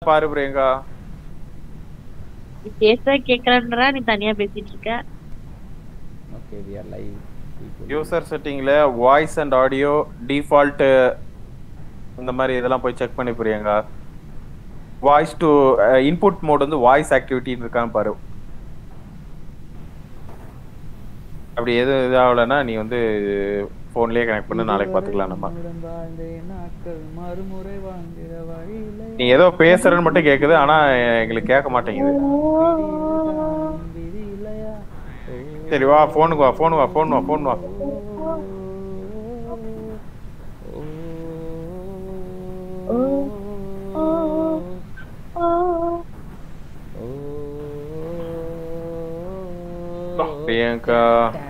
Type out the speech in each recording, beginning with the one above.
பாரு பிரியங்கா நீ பேச கேட்கலன்றா நீ தனியா பேசிட்டு இருக்க okay we are live user செட்டிங்ல வாய்ஸ் அண்ட் ஆடியோ டிஃபால்ட் இந்த மாதிரி இதெல்லாம் போய் செக் பண்ணி Priyanka voice to input mode வந்து வாய்ஸ் ஆக்டிவிட்டின்னு இருக்கான்னு பாரு அப்படி எதுவும் இதாகலைன்னா நீ வந்து ஃபோன்லயே கனெக்ட் பண்ணு நாளைக்கு பார்த்துக்கலாம் நம்ம நாட்கள் மறுமுறை வாழ்ந்திட வழியில்லை நீ ஏதோ பேசுறன்னு மட்டும் கேக்குது ஆனா எங்களுக்கு கேட்க மாட்டேங்குது விதி இல்லையா சரி வா ஃபோனுக்கு வா ஃபோன் வா ஃபோன் வா ஃபோன் வா பிரியங்கா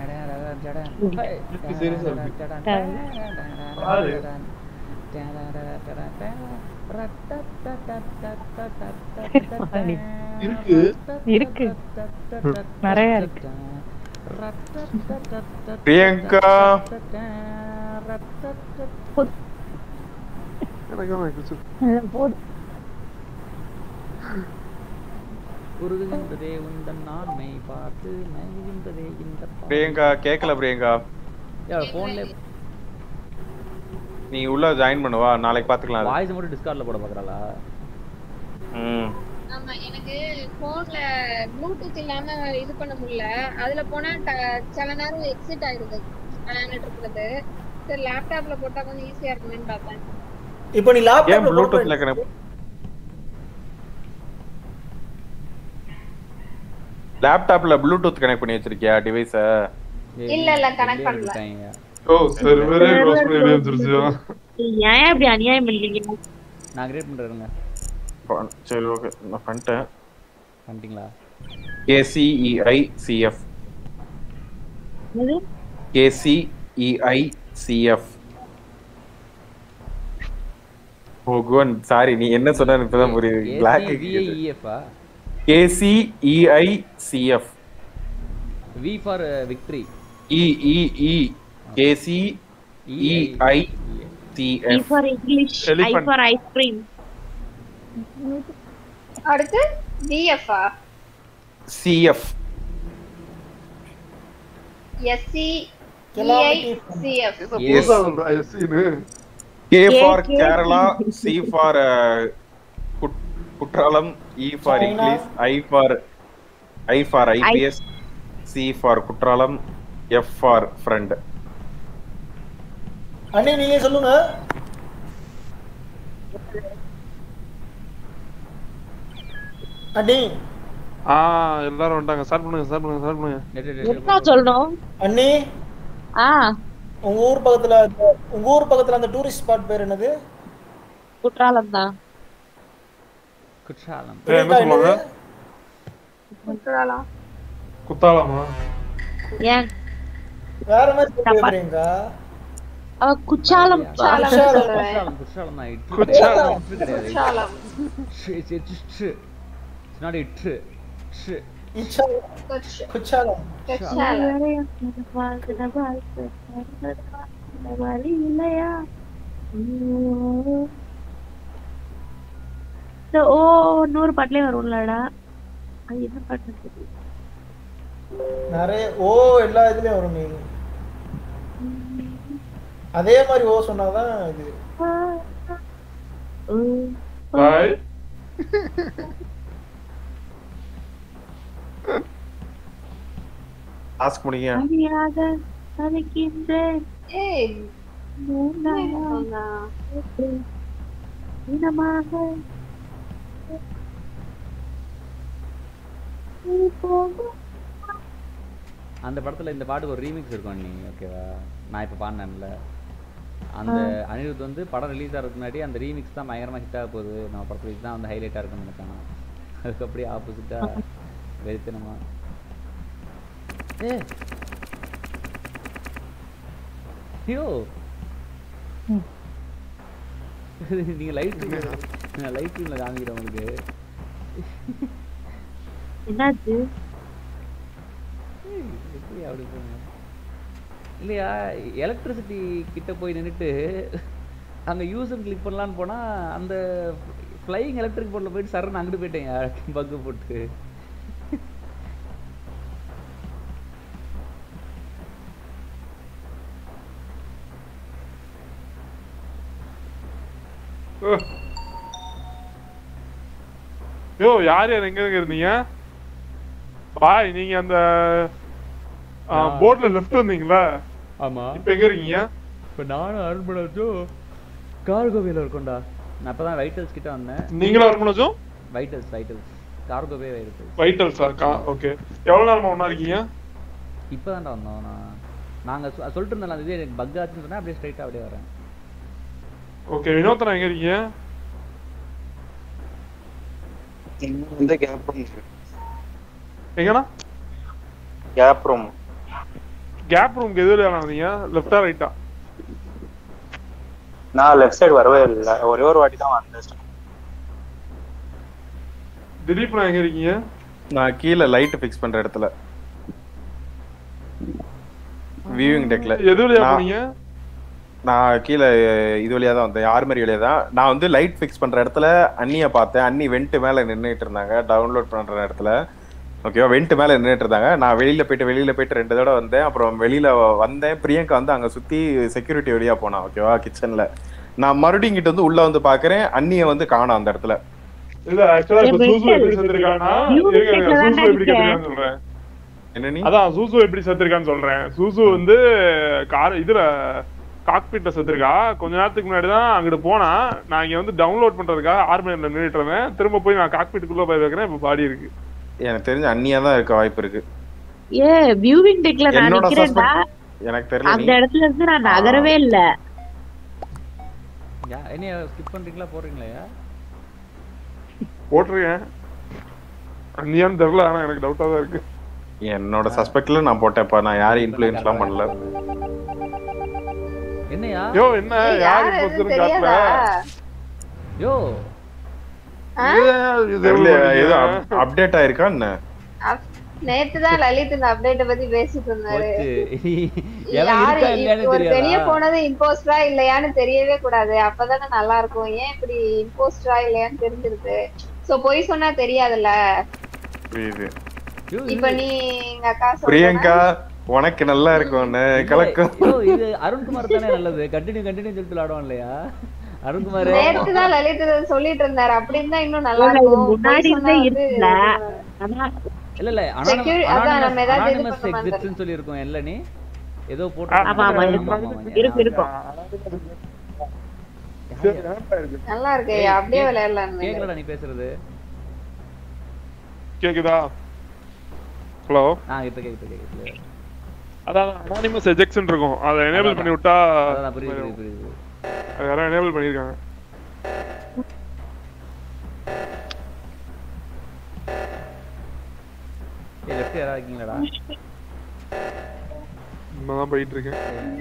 இருக்கு இருக்கு நிறைய இருக்கு பிரியங்கா எனக்கு தான் எனக்கு போதும் உருகுகின்றதே உந்தன் நான்மை பார்த்து மயங்குகின்றதே இந்த பிரியங்கா கேட்கல பிரியங்கா போன்ல நீ உள்ள ஜாயின் பண்ணுவா நாளைக்கு பாத்துக்கலாம் அது. வாய்ஸ் மட்டும் டிஸ்கார்ட்ல போட பாக்குறாளா ம் ஆமா எனக்கு போன்ல ப்ளூடூத் இல்லாம இது பண்ண முடியல அதுல போனா ட- சில நேரம் எக்ஸிட் ஆயிடுது விளையாண்டுட்டு இருக்கிறது சரி லேப்டாப்ல போட்டா கொஞ்சம் ஈஸியா இருக்குமேன்னு பார்த்தேன் இப்போ நீ ஏன் லேப்டாப்ல ப்ளூடூத்ல கனெக்ட் லேப்டாப்ல ப்ளூடூத் கனெக்ட் பண்ணி வச்சிருக்கியா டிவைஸ இல்ல, இல்ல, connect பண்ணல. ஓ சர்வரே க்ளோஸ் பண்ணி வெளிய வந்துருச்சு ஏன் இப்படி அநியாயம் பண்றீங்க நான் கிரியேட் பண்றேங்க சரி ஓகே நான் பண்ணிட்டேன் பண்ணிட்டீங்களா கேசிஇஐ சிஎஃப் என்னது? கேசிஇஐ சிஎஃப் ஓ குவன் சாரி நீ என்ன சொன்ன இப்பதான் புரியுது பிளாக் V I E F K C E I C F V for victory E E E K C E I E C F for English, I Elephant. for ice cream. அடுத்து டிஎஃப்ஆ சிஎஃப் எஸ்சி Calamity சிஎஃப் புதுசா வந்து ஐசின்னு K K, for K. Kerala C for Courtallam E for China. English I for I for IPS C for Courtallam F for friend அண்ணே நீங்க சொல்லுங்க அண்ணே ஆ எல்லாரும் வந்துட்டாங்க ஸ்டார்ட் பண்ணுங்க ஸ்டார்ட் பண்ணுங்க ஸ்டார்ட் பண்ணுங்க என்ன சொல்லணும் அண்ணே ஆ உங்க ஊர் பக்கத்துல அந்த- உங்க ஊர் பக்கத்துல அந்த டூரிஸ்ட் ஸ்பாட் பேர் என்னது குற்றாலம் தான் குற்றாலம் ஏய், என்ன சொல்லுவாங்க குற்றாலம் குத்தாலமா ஏன் வேற மாதிரி சொல்றீங்க அவ குச்சாலம் குற்றாலம் சொல்றேன் குற்றாலம் குற்றாலம் தான் இட்டு குற்றாலம். இட்டு கிடையாது குற்றாலம் ட்ரு, ட்ரு, ட்ரு, ட்ரு. It's not இட்டு ட்ரு. இச்சா குற்ற- குச்சாலம் குற்றாலம் வழி இல்லையா உம். இந்த ஓ நூறு பாட்டுலயே வரும்லடா அது என்ன பாட்டு தெரியும் நிறைய ஓ எல்லா இதுலயும் வரும் நீ அதே மாதிரி ஓ சொன்னாதான் இது உம். பாய் டாஸ்க் முடிங்க அடியாக தவிக்கின்றேன் ஏய் மூன்றாக இனமாக நீ போகும் அந்த படத்துல இந்த பாட்டுக்கு ஒரு ரீமிக்ஸ் இருக்கும் நீ ஓகேவா நான் இப்ப பாடினேன்ல அந்த அனிருத் வந்து படம் ரிலீஸ் ஆகிறதுக்கு முன்னாடி அந்த ரீமிக்ஸ் தான் பயங்கரமா ஹிட் ஆக போகுது நம்ம படத்துல இதுதான் வந்து ஹைலைட்டா இருக்கும்னு நினைச்சாங்க அதுக்கு அப்படியே ஆப்போசிட்டா வெறித்தனமா ஏ ஐயோ நீங்க லைவ் ஸ்ட்ரீம் லைவ் ஸ்ட்ரீம்ல காமிக்கிறேன் உங்களுக்கு என்னாச்சு ஏய், எப்படி அப்படி போங்க இல்லையா எலக்ட்ரிசிட்டி கிட்ட போய் நின்னுட்டு அங்க யூசர் கிளிக் பண்ணலான்னு போனா அந்த ஃப்ளைங் எலக்ட்ரிக் போர்ட்ல போயிட்டு சரண் அங்கிட்டு போயிட்டேன் பக்கு போட்டு யோ யார் யார் எங்க இருந்தீங்க பாய் நீங்க அந்த போர்ட்ல லெஃப்ட் வந்தீங்களா ஆமா இப்ப எங்க இருக்கீங்க இப்போ நானும் அருண்படாச்சும் கார்கோவேல இருக்கோம்டா நான் அப்பதான் வைட்டல்ஸ் கிட்ட வந்தேன் நீங்களும் அருமனஜும் வைட்டல்ஸ் வைட்டல்ஸ் கார்கோவே வைட்டல்ஸ் வைட்டல்ஸா ஓகே எவ்வளவு நேரமா ஒண்ணா இருக்கீங்க இப்போதான்டா வந்தோம் நான் நாங்க சொ- சொல்லிட்டு இருந்தோம்ல அந்த இது எனக்கு பக் ஆச்சுன்னு சொன்னா அப்படியே ஸ்ட்ரைட்டா அப்படியே வரேன் ஓகே வினோத்தனா எங்க இருக்கீங்க வந்து கேப் ரூம் எங்கண்ணா கேப் ரூம் கேப் ரூம்க்கு எதுல வந்தீங்க லெஃப்டா ரைட்டா நான் லெஃப்ட் சைடு வரவே இல்லை ஒரே ஒரு வாட்டி தான் வந்தேன் திலீப் நான் எங்க இருக்கீங்க நான் கீழே லைட் ஃபிக்ஸ் பண்ற இடத்துல வியூவிங் டெக்ல எது வழியா போனீங்க நான் கீழே இது வழியா தான் வந்தேன் ஆர்மரி வழியா தான் நான் வந்து லைட் ஃபிக்ஸ் பண்ற இடத்துல அண்ணிய பார்த்தேன் அண்ணி வெண்ட் மேல நின்னுட்டு இருந்தாங்க டவுன்லோட் பண்ற இடத்துல ஓகேவா வெண்ட் மேல நின்னுட்டு இருந்தாங்க நான் வெளியில போயிட்டு வெளியில போயிட்டு ரெண்டு தடவை வந்தேன் அப்புறம் வெளியில வந்தேன் பிரியங்கா வந்து அங்க சுத்தி செக்யூரிட்டி வழியா போனா ஓகேவா கிச்சன்ல நான் மறுபடியும் இங்கிட்ட வந்து உள்ள வந்து பாக்குறேன் அண்ணிய வந்து காணோம் அந்த இடத்துல இல்ல ஆக்சுவலா இப்ப ஏய், சூசு வெயிட் எப்படி செத்துருக்கானா You இருங்க, இருங்க, take சூசு எப்படி வேண்டாம் செத்துருக்கான்னு சொல்றேன் என்ன நீ அதான் சூசு எப்படி செத்துருக்கான்னு சொல்றேன் சூசு வந்து கார் இதுல காக்பீட்ல செத்துருக்கா கொஞ்ச நேரத்துக்கு முன்னாடி தான் அங்கிட்டு போனா நான் இங்க வந்து டவுன்லோட் பண்றதுக்காக ஆர்மியில நின்றுட்டு இருந்தேன் திரும்ப போய் நான் காக்பீட்டுக்குள்ள போய் வைக்கிறேன் இப்ப பாடி இருக்கு எனக்கு தெரிஞ்ச அண்ணியா தான் இருக்க வாய்ப்பு இருக்கு ஏ வியூவிங் டெக்ல நான் என்னோட நிக்கிறேன்டா suspect எனக்கு தெரியல அந்த நீ இடத்துல இருந்து நான் நகரவே இல்ல யா என்னைய ஸ்கிப் பண்றீங்களா போடுறீங்களா போட்டிருக்கேன் அந்நியான்னு தெரியல ஆனா எனக்கு டவுட்டா தான் இருக்கு என்னோட சஸ்பெக்ட்ல நான் போட்டேன்ப்பா நான் யாரையும் இன்ஃபுளுன்ஸ்லாம் பண்ணல என்னையா யோ என்ன யாரு யாரு பொறுத்து எதுவும் காட்டல தெரியாதா யோ ஏன் இது தெரியல ஏதோ எவ்வளவு அப்டேட் ஆயிருக்கா என்ன அப்- நேத்துதான் லலித் இந்த அப்டேட்ட பத்தி பேசிட்டு இருந்தாரு போச்சு எவன் யாரு இருக்கா இல்லையானே ஒரு வெளிய தெரியாதா போனது இம்போஸ்டரா இல்லையான்னு தெரியவே கூடாது அப்பதானே நல்லா இருக்கும் ஏன் இப்படி இம்போஸ்டரா இல்லையான்னு தெரிஞ்சிருக்கு சோ பொய் சொன்னா தெரியாதுல்ல புரியுது யோ, இப்ப நீ எங்க அக்கா சொல்றா பிரியங்கா உனக்கு நல்லா இருக்கும் உன்னை கலக்கும் யோ, இது அருண்குமார் தானே நல்லது கண்டினியூ கண்டினியூ சொல்லிட்டு விளையாடுவோம் இல்லையா அருண்குமார் நேத்து தான் லலித் இதை சொல்லிட்டு இருந்தாரு அப்படி இருந்தா இன்னும் நல்லா இல்ல, இது இருக்கும் பொய் முன்னாடி சொன்னா இருந்தே வந்து இருக்குல்ல. ஆனா இல்ல இல்ல Security- அதான் நம்ம ஏதாவது இது அனானிமஸ் பண்ண மாட்டோம். எக்ஸிட்னு சொல்லியிருக்கோம் இல்ல நீ ஏதோ போட்டு ஆமா, ஆமா, இருக்கு இருக்கும் நல்லா இருக்கு அப்படியே விளையாடலாம் கேக்கலடா நீ பேசுறது கேக்குதா ஹலோ ஆ இப்ப கேக்குது கேக்குது அதான் அனானிமஸ் எஜெக்ஷன் இருக்கும் அதை எனேபிள் பண்ணி விட்டா அதான் புரியுது புரியுது புரியுது அது யாரும் எனேபிள் பண்ணிருக்காங்க ஏய் லெஃப்ட் யாரா இருக்கீங்களாடா நான் போயிட்டு இருக்கேன்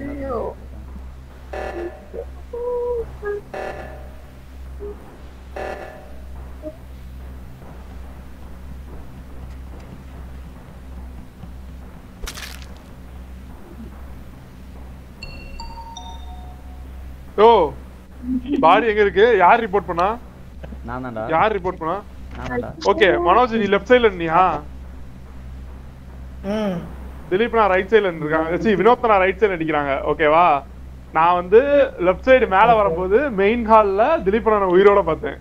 ஓ பாடி எங்க இருக்கு யார் ரிப்போர்ட் பண்ணா நான் தான்டா யார் ரிப்போர்ட் பண்ணா நான் தான்டா ஓகே மனோஜ் நீ லெஃப்ட் சைடுல இருந்தியா ம் திலீப் நான் ரைட் சைடுல இருக்காங்க சி வினோத் நான் ரைட் சைடுல அடிக்கிறாங்க ஓகேவா நான் வந்து லெஃப்ட் சைடு மேல வரும்போது மெயின் ஹால்ல திலீப் நான் உயிரோட பார்த்தேன்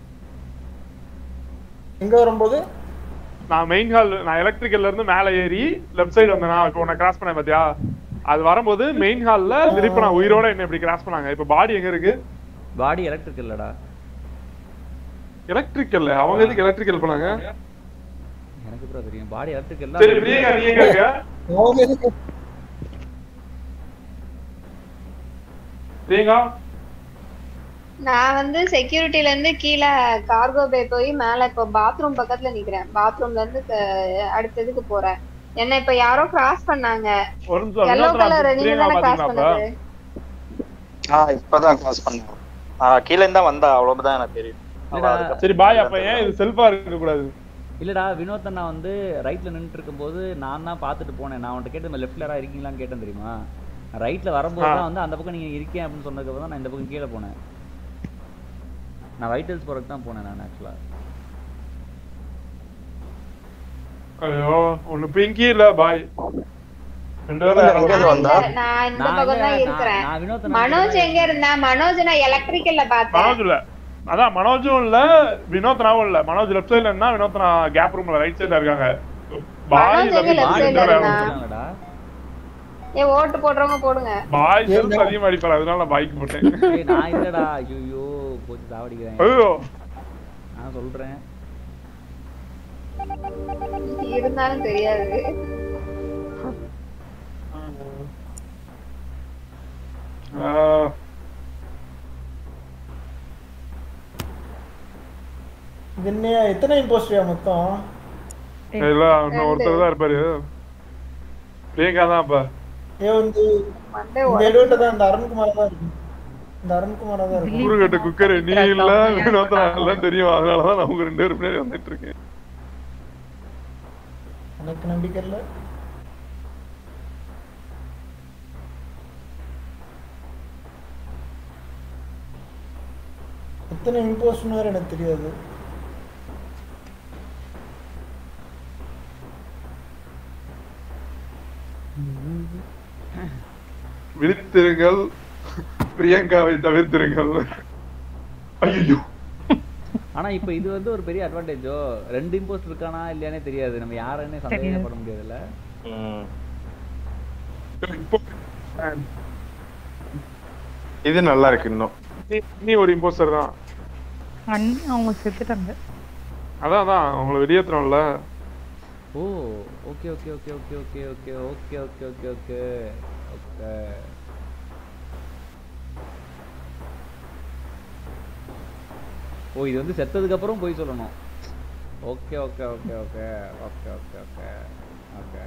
எங்க வரும்போது நான் மெயின் ஹால் நான் எலக்ட்ரிக்கல்ல இருந்து மேல ஏறி லெஃப்ட் சைடு வந்தேன் நான் இப்போ உன்னை கிராஸ் பண்ணேன் பாத்தியா அது வரும்போது மெயின் ஹால்ல திலீப் நான் உயிரோட என்ன இப்படி கிராஸ் பண்ணாங்க இப்போ பாடி எங்க இருக்கு பாடி எலக்ட்ரிக் இல்லடா எலக்ட்ரிக்கல்ல அவங்க எதுக்கு எலக்ட்ரிக்கல் பண்ணாங்க எனக்கு கூட தெரியும் பாடி எலக்ட்ரிக் இல்ல சரி பிரியங்கா நீ எங்க இருக்க அவங்க எதுக்கு பிரியங்கா நான் வந்து செக்யூரிட்டில இருந்து கீழே கார்கோ பே போய் மேல இப்போ பாத்ரூம் பக்கத்துல நிக்கிறேன் பாத்ரூம்ல இருந்து க- அடுத்ததுக்கு போறேன் என்ன இப்ப யாரோ கிராஸ் பண்ணாங்க ஒரு நிமிஷம் எல்லோ வினோத் கலர் நான் நீங்க பிரியங்கா தானே கிராஸ் பாத்தீங்களா அப்ப பண்ணது ஆ இப்பதான் கிராஸ் பண்ணேன் ஆ கீழே இருந்தா வந்தா அவ்வளவுதான் எனக்கு தெரியும் அவ இல்லடா. அதுக்கப்புறம் சரி பாய் அப்ப ஏன் இது செல்ஃபா இருக்க கூடாது இல்லடா வினோத் அண்ணா வந்து ரைட்ல நின்னுட்டு இருக்கும்போது நான் தான் பார்த்துட்டு போனேன் நான் உன்கிட்ட கேட்டு லெஃப்ட்ல யாரா இருக்கீங்களான்னு கேட்டேன் தெரியுமா ரைட்ல வரும்போது தான் வந்து அந்த பக்கம் நீங்க இருக்கேன் அப்படின்னு சொன்னதுக்கு தான் நான் இந்த பக்கம் கீழே போனேன் நான் வைட்டல்ஸ் போறதுக்கு தான் போனேன் நான் ஆக்சுவலா ஐயோ ஒண்ணு பிங்கி இல்ல பாய் ரெண்டு பேரும் எங்க இருந்து வந்தா நான் இந்த நான் பக்கம் தான் நான் இருக்கிறேன் நான் வினோத் மனோஜ் எங்க இருந்தா மனோஜ் நான் எலக்ட்ரிக்கல்ல பார்த்தேன் மனோஜ் இல்ல அதான் மனோஜும் இல்ல வினோத்னாவும் இல்ல மனோஜ் லெஃப்ட் சைடுல இருந்தா வினோத்னா கேப் ரூம்ல ரைட் சைடுல இருக்காங்க பாய் மனோஜ் எங்க left பாய் side ல இருந்தா? சொன்னாங்கடா ஏ ஓட்டு போடுறவங்க போடுங்க பாய் செல்ஸ் அதிகமா அடிப்பாரு அதனால நான் பாய்க்கு போட்டேன் ஏய் நான் இல்லடா ஐயோ போச்சு சாவடிக்கிறேன் ஐயோ நான் சொல்றேன் இருந்தாலும் தெரியாது ஆஹ், இது என்னையா எத்தனை இம்போஸ்டரியா மொத்தம் இல்ல இன்னும் ஒருத்தர் தான் இருப்பாரு பிரியங்கா தான் அப்ப ஏ வந்து மண்டே இந்த எடுவிட்ட தான் இந்த அருண்குமார் தான் இருக்கு இந்த அருண்குமாரா தான் இருக்கு ஊருகட்ட குக்கர் நீ இல்ல வினோத்னா எல்லாம் தெரியும் அதனாலதான் நான் உங்க ரெண்டு பேரும் பின்னாடி வந்துட்டு இருக்கேன் எனக்கு நம்பிக்கை இல்லை எத்தனை இம்போஸ்ட்னு வேற எனக்கு தெரியாது விழித்திருங்கள் பிரியங்காவை தவிர்த்திருங்கள் ஐயோ ஆனா இப்போ இது வந்து ஒரு பெரிய அட்வான்டேஜோ ரெண்டு இம்போஸ்ட் இருக்கானா இல்லையானே தெரியாது நம்ம யாருன்னே சந்தேகப்பட முடியாதுல்ல ம். இப்போ இது நல்லா இருக்கு இன்னும் நீ- நீ ஒரு இம்போஸ்டர் தான் அண்ணி அவங்க செத்துட்டாங்க அதான் அதான் அவங்கள வெளியேற்றணும்ல oh okay okay okay okay okay okay okay okay okay okay okay oh இது வந்து செத்ததுக்கு அப்புறம் போய் சொல்லணும் okay okay okay okay okay okay okay okay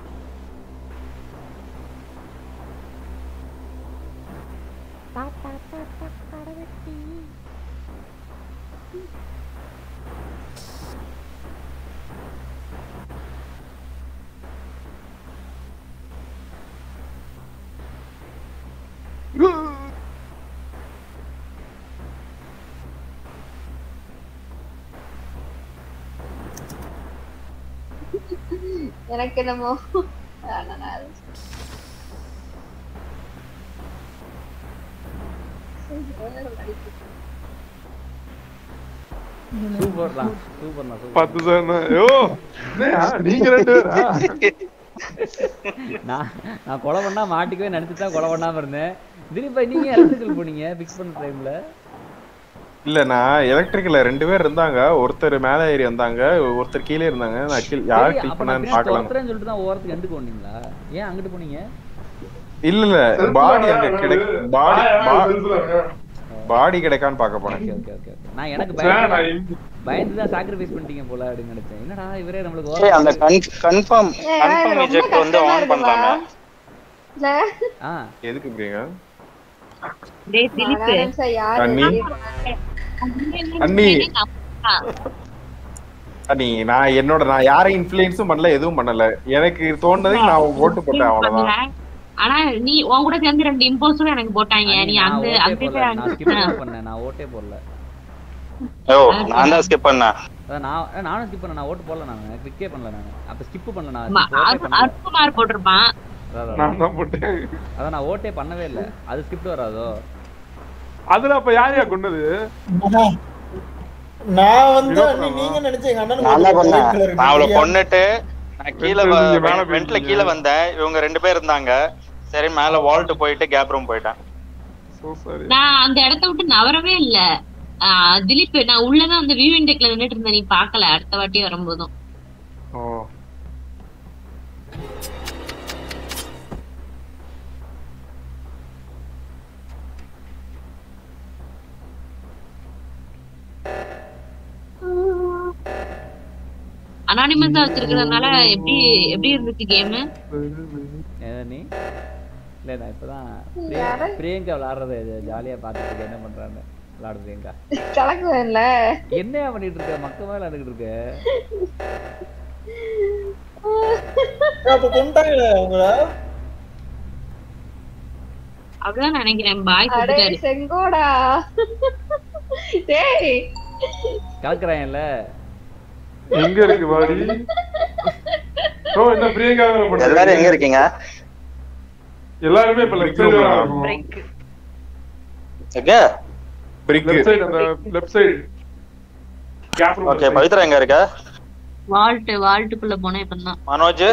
எனக்கு என்னமோ வேணாம், நான் அது- வேற வலிக்குது. சூப்பர்ண்ணா சூப்பர்ண்ணா சூப்பர் பத்து தானே ஐயோ என்னய்யா, நீங்க ரெண்டு பேரா நான் நான் கொலை பண்ணா மாட்டிக்கவே நினைச்சு தான் கொலை பண்ணாம இருந்தேன் திடீர்னு நீங்க எலக்ட்ரிக்கல் போனீங்க ஃபிக்ஸ் பண்ண டைம்ல இல்ல நான் எலக்ட்ரிக்கல்ல ரெண்டு பேர் இருந்தாங்க ஒருத்தர் மேல ஏறி வந்தாங்க ஒருத்தர் கீழே இருந்தாங்க நான் கீழ் யார் கில் பண்ணான்னு பாக்கலாம் தோத்துறேன்னு சொல்லிட்டு தான் ஓரத்துக்கு எண்டுக்கு வந்தீங்களா ஏன் அங்கிட்டு போனீங்க இல்ல இல்ல பாடி அங்க கிடை பாடி பாடி கிடைக்கான்னு பார்க்க போனேன் ஓகே ஓகே ஓகே நான் எனக்கு சார், நான் பயந்து இந்த- பயந்து தான் சாக்ரிஃபைஸ் பண்ணிட்டீங்க போல அப்படின்னு நினைச்சேன் என்னடா இவரே நம்மளுக்கு ஏய் அந்த ஓரம் கன்ஃபார்ம் ஏய், கன்ஃபார்ம் ரொம்ப இஜெக்ட் வந்து கஷ்டமா ஆன் இருக்குமா? பண்ணலாமே இல்ல, ஆ எதுக்கு பிரியங்க டேய் திலீப் ஒரு நிமிஷம் யாரு அண்ணி. வெளிய அண்ணி அண்ணி நான் என்னோட நான் யாரையும் இன்ஃபுளுன்ஸும் பண்ணல எதுவும் பண்ணல எனக்கு தோணுனதுக்கு நான் ஓட்டு போட்டேன் அவ்வளவுதான் ஆனா நீ உன் கூட சேர்ந்து ரெண்டு இம்போஸ்டும் எனக்கு போட்டாங்க நீ நான் அந்த ஓட்டே அந்த போடல நான் ஸ்கிப் தான் பண்ணேன் நான் ஓட்டே போடல ஓ நான் தான் ஸ்கிப் பண்ணேன் அதான் நான் அஹ் நானும் ஸ்கிப் பண்ணேன் நான் ஓட்டு போடல நான் கிளிக்கே பண்ணல நான் அப்ப ஸ்கிப் பண்ணல நான் ம- skip ஓட்டே அருண்- பண்ணல. அருண்குமார் போட்டிருப்பான் அதான், அதான். நான் தான் போட்டேன் அதான் நான் ஓட்டே பண்ணவே இல்ல அது ஸ்கிப் வராதோ அதுல அப்ப யாரையா கொண்டது நான் வந்து வினோத் அண்ணி, நீங்க நினைச்ச எங்க அண்ணனுக்கு நான் தான் ஒரு பண்ணேன் white color நான் அவளை இருக்கு. கொன்னுட்டு நான் கீழே ரெண்டு பேரும் மேல வெண்ட்ல போயிருக்கீங்க. கீழே வந்தேன் இவங்க ரெண்டு பேர் இருந்தாங்க சரி மேல வால்ட் போயிட்டு கேப் ரூம் போயிட்டேன் சோ சாரி நான் அந்த இடத்த விட்டு நவரவே இல்ல ஆஹ் திலீப் நான் உள்ளதான் அந்த வியூ இண்டெக்ல நின்னுட்டு இருந்தேன் நீ பாக்கல அடுத்த வாட்டி வரும்போதும் ஓ அனானிமஸா வச்சிருக்கிறதுனால எப்படி எப்படி இருந்துச்சு கேம் ஏதா நீ இல்ல நான் இப்பதான் யாரு? பிரிய- பிரியங்கா விளையாடுறத ஜாலியா பாத்துட்டு இருக்கேன் என்ன பண்றான்னு விளையாடு பிரியங்கா கலக்குவேன்ல என்னையா பண்ணிட்டு இருக்க மக்கமா விளையாண்டுட்டு இருக்க அப்ப கொண்டாங்க உங்கள அப்படிதான் நினைக்கிறேன் பாய் அடே கொடுத்தாரு செங்கோடா டேய் கலக்குறான்ல எங்க இருக்கு பாடி ஓ இந்த பிரியங்கா தானே பண்றாங்க. எல்லாரும் எங்க இருக்கீங்க எல்லாருமே இப்ப லெஃப்ட் சைடு இருக்கும் பிரேக் எங்க பிரிக் லெஃப்ட் சைடு அந்த left side cap okay Pavithra எங்க இருக்க வால்ட் வால்ட்டுக்குள்ள போனேன் இப்பதான் மனோஜ்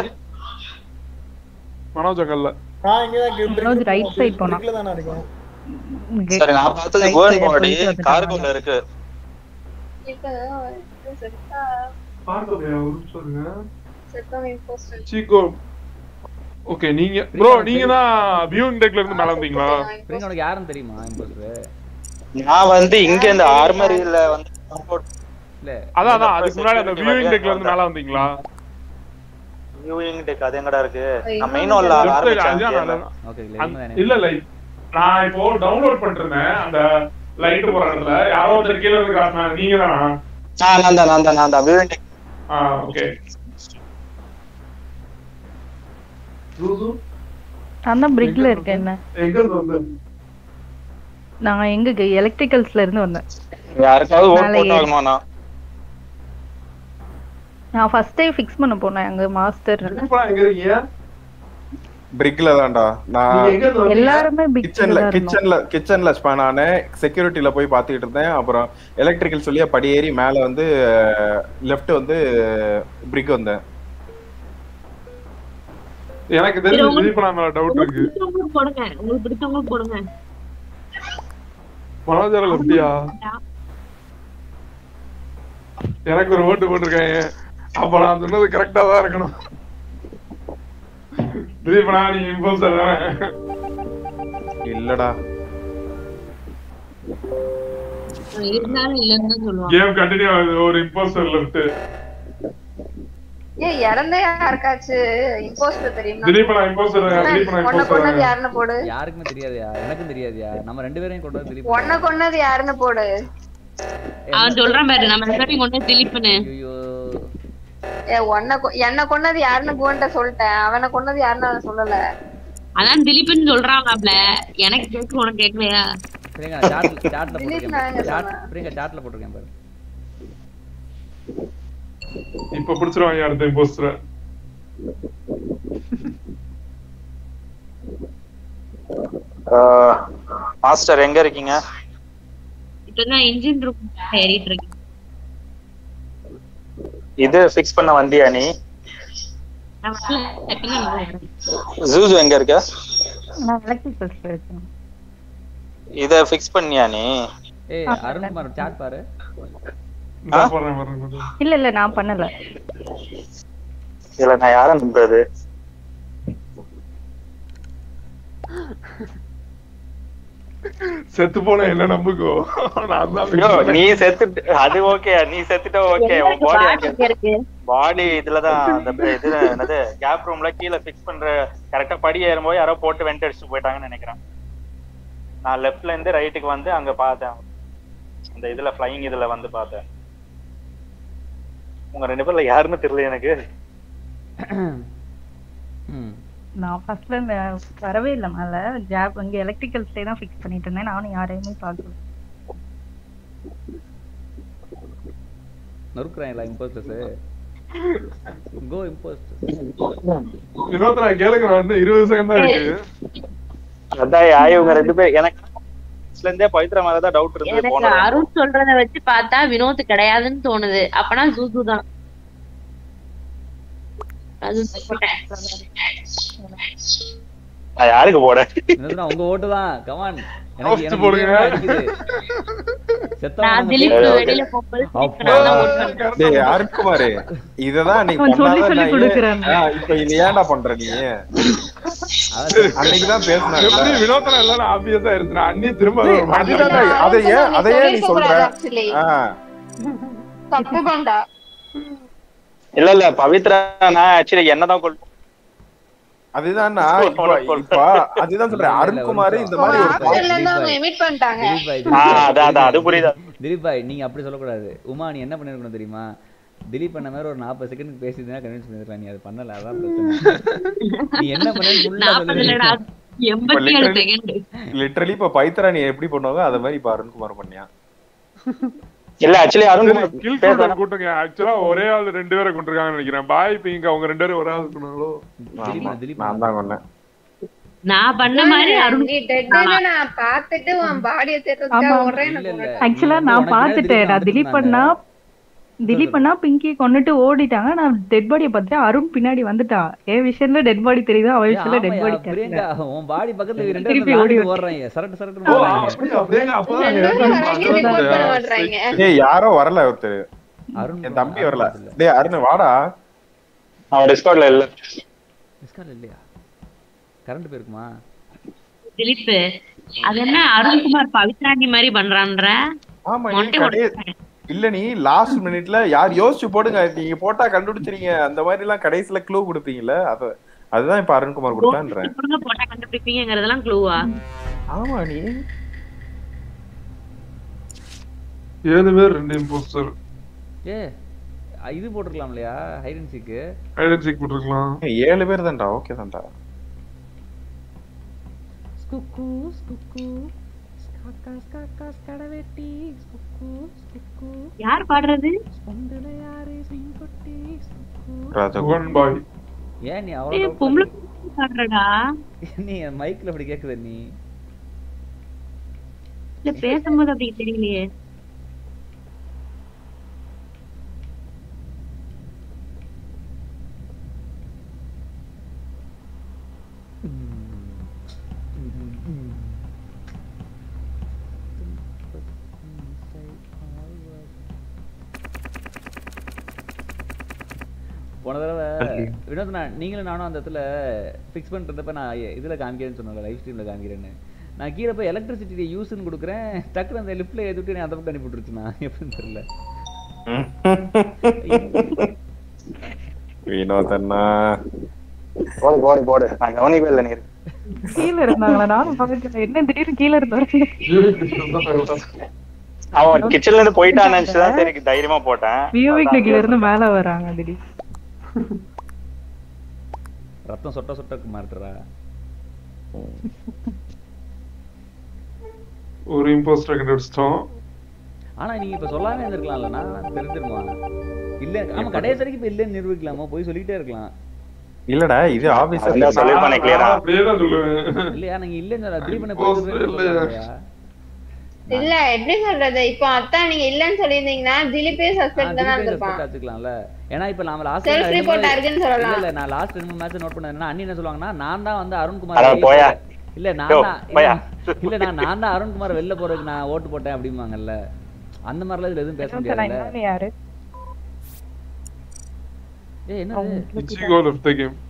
மனோஜ் அங்கல்ல நான் இங்கதான் கி- மனோஜ் right side போனா. brickல தானே இருக்கோம் சரி நான் பார்த்தது Right கோன் side பாடி போயிட்டு வந்துட்டாங்க. கார்கோல இருக்கு இப்ப செத்தா பார்க்கலையா ஒரு நிமிஷம் இருங்க செத்தா இம்போஸ்டர் சீக்கோ ஓகே நீங்க ப்ரோ நீங்க தான் வியூங் டெக்ல இருந்து மேல வந்தீங்களா பிரியங்கா உனக்கு யாருன்னு தெரியுமா இம்போஸ்டர் நான் வந்து இங்க இந்த ஆர்மரியில வந்து இல்ல அதான் அதான் அதுக்கு முன்னாடி அந்த வியூயிங் டெக்ல இருந்து மேல வந்தீங்களா வியூயிங் டெக் அது எங்கடா இருக்கு ஐயோ. நான் மெயின் ஹால்ல Left side, அதுதான் ஆரம்பிச்சேன் நான் ஓகே அந்த- இல்ல இல்ல நான் இப்போ டவுன்லோட் பண்ணிட்டு இருந்தேன் அந்த லைட் போற இடத்துல யாரோ ஒருத்தர் கீழே இருந்து காட்டினாங்க நீங்க தானா ஆ நான் தான் நான் தான் நான் தான் வியூயிங் டெக் ஆ ஓகே நான் தான் பிரிக்ல இருக்கேன் என்ன எங்க இருந்து வந்து நான் எங்க எலக்ட்ரிக்கல்ஸ்ல இருந்து வந்தேன் யாருக்காவது ஓட் மேலே போட்டாகணும் நான் நான் ஃபர்ஸ்ட் டைம் ஃபிக்ஸ் பண்ண போனேன் அங்க மாஸ்டர் இப்ப எங்க இருக்கீங்க பிரிக்ல தான்டா நீங்க நான் எங்க இருந்து வந்தீங்க? எல்லாருமே கிச்சன்ல பிரிக்ல கிச்சன்ல கிச்சன்ல ஸ்பான் ஆனேன் செக்யூரிட்டில போய் பாத்துக்கிட்டு இருந்தேன் அப்புறம் எலக்ட்ரிக்கல் சொல்லியா படி ஏறி மேல வந்து லெஃப்ட் வந்து பிரிக் வந்தேன் எனக்கு தெரிஞ்சு திலீப் மேல டவுட் இருக்கு பிடிச்சவங்களுக்கு போடுங்க உங்களுக்கு பிடிச்சவங்களுக்கு போடுங்க மனோஜர லெப்டியா எனக்கு ஒரு ஓட்டு போட்டிருக்காங்க அப்ப நான் சொன்னது கரெக்டா தான் இருக்கணும் திலீபனா நீ இம்போஸ்டர் தானே இல்லடா இருந்தாலும் இல்லன்னு தான் சொல்லுவாங்க கேம் கண்டினியூ ஆகுது ஒரு இம்போஸ்டர் லெஃப்ட் ஏய் இறந்தே யாருக்காச்சு இம்போஸ்டர் தெரியுமா திலீபனா இம்போஸ்டர் திலீபனா உன்னை கொன்னது இம்போஸ்டர் யாருன்னு போடு யாருக்குமே தெரியாதுயா எனக்கும் தெரியாதுயா நம்ம ரெண்டு பேரையும் கொண்டு வந்து திலீப் உன்னை கொன்னது யாருன்னு போடு அவன் சொல்றான் பாரு நம்ம எல்லாரையும் கொண்டு திலிப்புன்னு ஐயோ ஏ உன்னை கொ- என்னை கொன்னது யாருன்னு கோன்ட்ட சொல்லிட்டேன் அவனை கொன்னது யாருன்னு அவன் சொல்லல அதான் திலீப்னு சொல்றான் மாப்ள எனக்கு கேக்கு உனக்கு கேட்கலையா பிரியங்கா சாட்ல சாட்ல திலீப் நான் எங்க போட்டிருக்கேன் சாட் சொன்னேன்? பிரியங்கா சாட்ல போட்டிருக்கேன் பாரு இப்ப பிடிச்சிருவாங்க அடுத்த இம்போஸ்டர் மாஸ்டர் எங்க இருக்கீங்க இப்பதான் இன்ஜின் ரூம் ஏறிட்டு இருக்கேன் இது ஃபிக்ஸ் பண்ண வந்தியா நீ நான் வரல, டக்குன்னு நான் வரேன். ஜூசு எங்க இருக்க நான் எலக்ட்ரிக்கல்ஸ்ல இருக்கேன் இத ஃபிக்ஸ் பண்ணியா நீ ஏய் அருண்குமார் சாட் பாரு இந்த போறேன் வரேன் வரேன். இல்ல இல்ல நான் பண்ணல இதுல நான் யார நம்புறது செத்து போன என்ன நம்புக்கோ நான் தான் fix ஐயோ, பண்ணேன். நீ செத்து அது ஓகே நீ செத்துட்ட ஓகே உன் பாடி எங்க இருக்கு பாடி இதுலதான் அந்த ப- இது என்னது கேப் ரூம்ல கீழே ஃபிக்ஸ் பண்ற கரெக்டா படி ஏறும்போது யாரோ போட்டு வெண்ட் அடிச்சுட்டு போயிட்டாங்கன்னு நினைக்கிறேன் நான் லெஃப்ட்ல இருந்து ரைட்டுக்கு வந்து அங்க பார்த்தேன் அந்த இதுல ஃப்ளைங் இதுல வந்து பார்த்தேன் உங்க ரெண்டு பேர்ல யாருன்னு தெரியல எனக்கு ம் நான் ஃபர்ஸ்ட்ல வரவே இல்லை மேல ஜாப் அங்க எலக்ட்ரிக்கல்ஸ்ல தான் ஃபிக்ஸ் பண்ணிட்டு இருந்தேன் நானும் யாரையுமே பார்க்கல நொறுக்குறேன் எல்லா இம்போஸ்டர்ஸ் கோ இம்போஸ்டர்ஸ் வினோத் நான் கேளுங்க நான் இன்னும் இருபது செகண்ட் தான் இருக்கு அதான் யா, இவங்க ரெண்டு பேர் எனக்கு first ல இருந்தே பவித்ரா மேலதான் டவுட் இருந்தது எனக்கு போன அருண் சொல்றத வச்சு பார்த்தா வினோத் கிடையாதுன்னு தோணுது அப்பனா ஜூசு தான் அது போட்டேன். நான் யாருக்கு போறேன் என்னதுன்னா உங்க ஓட்டு தான் கமான் எனக்கு First எனக்கு போடுங்க. இதே அடிக்குது செத்தவன் நான் நம்ம திலீப் பேரு. வெளியில போகும்போது அப்பா. நான் தான் vote பண்ணேன். டேய் யாருக்குமாரு இததான் நீ அவன் சொல்லி பண்ணாத சொல்லி நான் கொடுக்குறான். ஏன்- ஆ, இப்ப இது ஏன்டா பண்ற நீ அதான் அன்னைக்குதான் எப்படி பேசினாங்க வினோத்தனா எல்லாரும் ஆபியஸா இருந்துச்சு அண்ணி திரும்ப டேய், அதுதான்டா அதை ஏன் அதை ஏன் நீ சொல்ற ஆக்சுவலி ஆ, தப்பு பண்ணா இல்ல இல்ல பவித்ரா நான் ஆக்சுவலி என்னதான் கொல் அதுதான்டா இப்ப இப்ப அதுதான் சொல்றேன் அருண்குமார் இந்த மாதிரி ஒரு ஆப்ஷன்ல இருந்து அவங்க எமிட் பண்ணிட்டாங்க திலீப் பாய் ஆ அதான் அதான் அது புரியுது திலீப் பாய் நீங்க அப்படி சொல்லக்கூடாது உமா நீ என்ன பண்ணிருக்கணும் தெரியுமா திலீப் பண்ண மாதிரி ஒரு நாற்பது செகண்ட் பேசியிருந்தா கன்வின்ஸ் பண்ணிருக்கலாம் நீ அது பண்ணல அதான் பிரச்சனை நீ என்ன பண்ணு நாற்பது இல்லடா எண்பத்தி ஏழு செகண்ட் லிட்டரலி இப்ப பைத்தரா நீ எப்படி பண்ணுவாங்க அத மாதிரி இப்ப அருண்குமார் பண்ணியா இல்ல ஆக்சுவலி அருண் கில் பேர் கூட கூட்டுங்க ஆக்சுவலா ஒரே ஆள் ரெண்டு பேரை கொண்டிருக்காங்கன்னு நினைக்கிறேன் பாய் பிங்க அவங்க ரெண்டு பேரும் ஒரே ஆள் இருக்கணுங்களோ ஆமா, நான் தான் கொன்னேன் நான் பண்ண மாதிரி அருண் நீ டெட்ல நான் பார்த்துட்டு உன் பாடிய தேடுறதுக்காக ஆமா. ஒரே இல்ல, இல்ல. ஆக்சுவலா வந்து நான் உனக்கு பார்த்துட்டேன் நேரா நான் திலீப் திலீப் பண்ணா திலீப் பண்ணா பிங்கி கொன்னுட்டு ஓடிட்டாங்க நான் டெட் பாடியை பார்த்துட்டு அருண் பின்னாடி வந்துட்டான் என் விஷயத்துல டெட் பாடி தெரியுது அவன் ஏய், விஷயத்துல டெட் ஆமாய்யா, பாடி பிரியங்கா தெரியல உன் பாடி பக்கத்துல ரெண்டு திருப்பி பேரும் ஓடி நாளைக்கு ஓடுறாங்க சரட்டு சரட்டு ஓ ஓடுறாங்க அப்படியா பிரியங்கா அப்பதான் ரெண்டு பேரும் வராங்க ரிப்போர்ட் பண்ண மாட்டாங்க ஏய் யாரோ வரல ஒருத்தர் அருண் என் தம்பி வரல டேய் அருண் வாடா அவன் டிஸ்கார்ட்ல இல்ல டிஸ்கார்ட் இல்லையா கரண்ட் போயிருக்குமா திலீப் அது என்ன அருண்குமார் பவித்ராண்டி மாதிரி பண்றான்ற ஆமா நீ மொட்டை கடை இல்ல நீ லாஸ்ட் மினிட்ல யார் யோசிச்சு போடுங்க நீங்க போட்டா கண்டுபிடிச்சிருங்க அந்த மாதிரி எல்லாம் கடைசியில க்ளூ கொடுப்பீங்கல்ல அத அதுதான் இப்ப அருண்குமார் கொடுத்தான்றேன் கொடுங்க போட்டா கண்டுபிடிப்பீங்கிறதெல்லாம் க்ளூவா ஆமா நீ ஏழு பேர் ரெண்டு இம்போஸ்டர் ஏ அ, இது போட்டிருக்கலாம் இல்லையா ஹைட் அண்ட் சீக்கு ஐடென்டிக் போட்டுருக்கலாம் ஏழு பேர் தான்டா ஓகே தான்டா ஸ்குக்கு ஸ்குக்கு ஸ்காக்கா ஸ்காக்கா ஸ்கடவெட்டி ஸ்குக்கு ஸ்குக்கு யார் பாடுறது ஸ்பொண்டுல யாரு ஸ்விங் கொட்டி ஸ்குக்கு ராஜா ஒன் பாய் ஏன் நீ ஏய், அவ்வளோ பொம்பளை பாடுறடா நீ மைக்ல அப்படி கேக்குத நீ இல்ல பேசும்போது அப்படி தெரியலையே போன தடவை வினோத்னா நீங்களும் நானும் அந்த இடத்துல ஃபிக்ஸ் பண்றதப்ப நான் எ- இதுல காமிக்கிறேன்னு சொன்னல லைவ் ஸ்ட்ரீம்ல காமிக்கிறேன்னு நான் கீழே போய் எலக்ட்ரிசிட்டி யூஸ்னு கொடுக்குறேன் டக்குனு அந்த லிஃப்ட்ல ஏத்துட்டு நீ அந்த பக்கம் அனுப்பி விட்டுருச்சு நான் எப்படின்னு தெரியல வினோதண்ணா போடு போடு போடு நான் கவனிக்கவே இல்லை நீர் கீழே இருந்தாங்களா நானும் பக்கத்துல என்ன திடீர்னு கீழே இருந்தாரு அவன் கிச்சன்ல இருந்து போயிட்டான்னு நினைச்சுதான் சரி தைரியமா போட்டேன் வியூவிக் கீழ இருந்து மேல வராங்க திடீர் ரத்தம் சொட்ட சொட்ட மாட்டுறா ஒரு இம்போஸ்டர் கண்டுபிடிச்சிட்டோம் ஆனா நீங்க இப்ப சொல்லாம இருந்திருக்கலாம்ல நான் தெரிஞ்சிருமா இல்ல ஆமா கடைசி வரைக்கும் இப்ப இல்லைன்னு நிரூபிக்கலாமா போய் சொல்லிட்டே இருக்கலாம் இல்லடா இது ஆபீசர் அதான் சொல்லிருப்பானே clear ஆ. அப்படியே தான் சொல்லுவேன் இல்லையா நீங்க இல்லைன்னு திருப்பி நான் Boss போய் இல்லையா? இல்லையா இல்ல எப்படி சொல்றது இப்போ அத்தான் நீங்க இல்லன்னு சொல்லியிருந்தீங்கன்னா திலீப்பே சஸ்பெக்ட் தானே இருந்திருப்பான் வச்சுக்கலாம்ல ஏன்னா இப்ப நாம லாஸ்ட் செல்ஃப் ரிப்போர்ட் ஆயிருக்குன்னு சொல்லலாம் இல்ல நான் லாஸ்ட் ரெண்டு மூணு மேட்ச் நோட் பண்ணேன்னா அண்ணி என்ன சொல்லுவாங்கன்னா நான் தான் வந்து அட அருண்குமார் போயா. இல்ல நான் யோ, தான் போயா. இல்ல, இல்ல நான் நான் தான் அருண்குமார் வெளில போறதுக்கு நான் ஓட்டு போட்டேன் அப்படிம்பாங்கல்ல அந்த மாதிரிலாம் இதுல எதுவும் பேச முடியாதுல்ல இன்னொன்னு யாரு ஏய் என்னது இச்சிகோ லெஃப்ட் த கேம்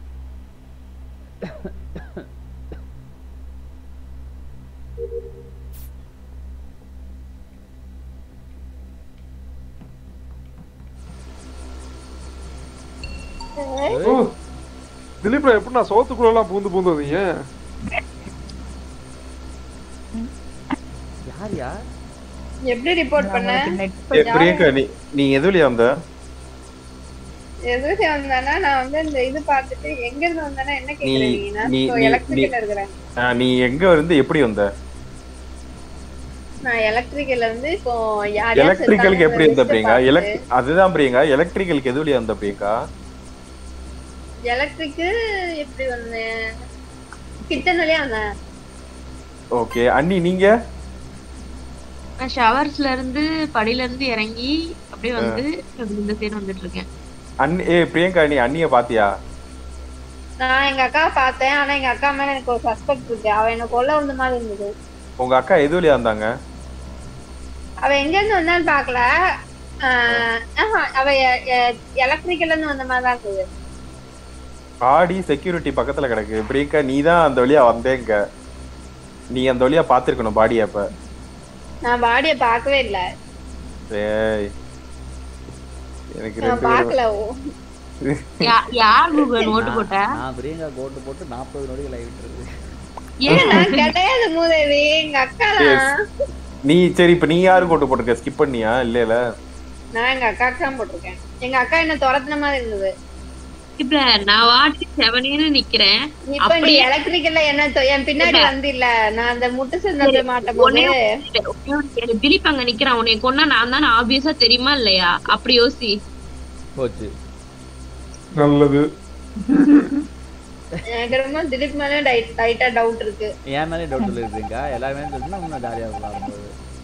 ஓ திலீப்ல எப்படி நான் சோத்துக்குள்ள எல்லாம் பூந்து பூந்து வந்தீங்க யார் யார் எப்படி ரிப்போர்ட் பண்ண ஏ, பிரியங்கா நீ நீ எதுலயா வந்த எதுக்கு வந்தானா நான் வந்து இந்த இது பார்த்துட்டு எங்க இருந்து வந்தானா என்ன நீ கேக்குறீங்க நீ நான் நீ எலக்ட்ரிக்கல்ல இருக்கிறேன் ஆ, நீ எங்க இருந்து எப்படி வந்த நான் எலக்ட்ரிக்கல்ல இருந்து இப்போ யார் யார் எலக்ட்ரிக்கலுக்கு எப்படி செத்தாங்கன்னு வந்த list பிரியங்கா பார்த்துட்டு, எலக்ட் அதுதான் பிரியங்கா எலக்ட்ரிக்கலுக்கு எதுலயா வந்த பிரியங்கா எலக்ட்ரிக்கு எப்படி வந்தேன் கிச்சன் வழியா வந்தேன் ஓகே அண்ணி நீங்க நான் ஷவர்ஸ்ல இருந்து படியில இருந்து இறங்கி அப்படியே வந்து இந்த சைடு வந்துட்டு இருக்கேன் அண்ணி ஏ பிரியங்கா நீ அண்ணிய பாத்தியா நான் எங்க அக்கா பார்த்தேன் ஆனா எங்க அக்கா மேல எனக்கு ஒரு சஸ்பெக்ட் இருக்கு அவ என்ன கொல்ல வந்த மாதிரி இருந்தது உங்க அக்கா எதுலயா வந்தாங்க அவ எங்க இருந்து வந்தான்னு பாக்கல ஆஹ் ஆஹா, அவ எலக்ட்ரிக்கல்ல இருந்து வந்த மாதிரி தான் இருக்குது ஆடி செக்யூரிட்டி பக்கத்துல கிடக்கு பிரியங்கா நீ தான் அந்த வழியா வந்தேங்க நீ அந்த வழியா பாத்திருக்கணும் பாடிய அப்ப நான் பாடிய பார்க்கவே இல்ல ஏய் எனக்கு நான் ரெண்டு பேரும் பார்க்கல யா- யார் கூகுள் ஓட்டு போட்ட நான் பிரியங்கா கோட்டு போட்டு நாற்பது நொடிகள் ஆகிட்டு இருக்கு ஏன் நான் கிடையாது மூதேவி எங்க அக்கா தான் நீ சரி இப்ப நீ யாரு கோட்டு போட்டிருக்க ஸ்கிப் பண்ணியா இல்ல இல்ல நான் எங்க அக்காக்கு தான் போட்டிருக்கேன் எங்க அக்கா என்ன துரத்துன மாதிரி இருந்தது இப்ப நான் வாட்டி செவனேன்னு நிக்கிறேன் இப்ப நீ அப்படியே எலக்ட்ரிக்கல்ல என்ன தொ- என் பின்னாடி இல்ல. வந்து இல்ல நான் அந்த முட்டு சந்தத்துல மாட்டும் ஒன்னே போது ஒண்ணு எனக்கு திலீப் அங்க நிக்கிறான் உன்னை கொன்னா நான் தானே ஆப்வியஸா தெரியுமா இல்லையா அப்படி யோசி போச்சு நல்லது எனக்கு ரொம்ப திலீப் மேல டைட்டா டவுட் இருக்கு என் மேலே டவுட் சொல்லிருக்கீங்க எல்லாருமே சொல்லிட்டுனா இன்னும் ஜாலியாக விளாடும்போது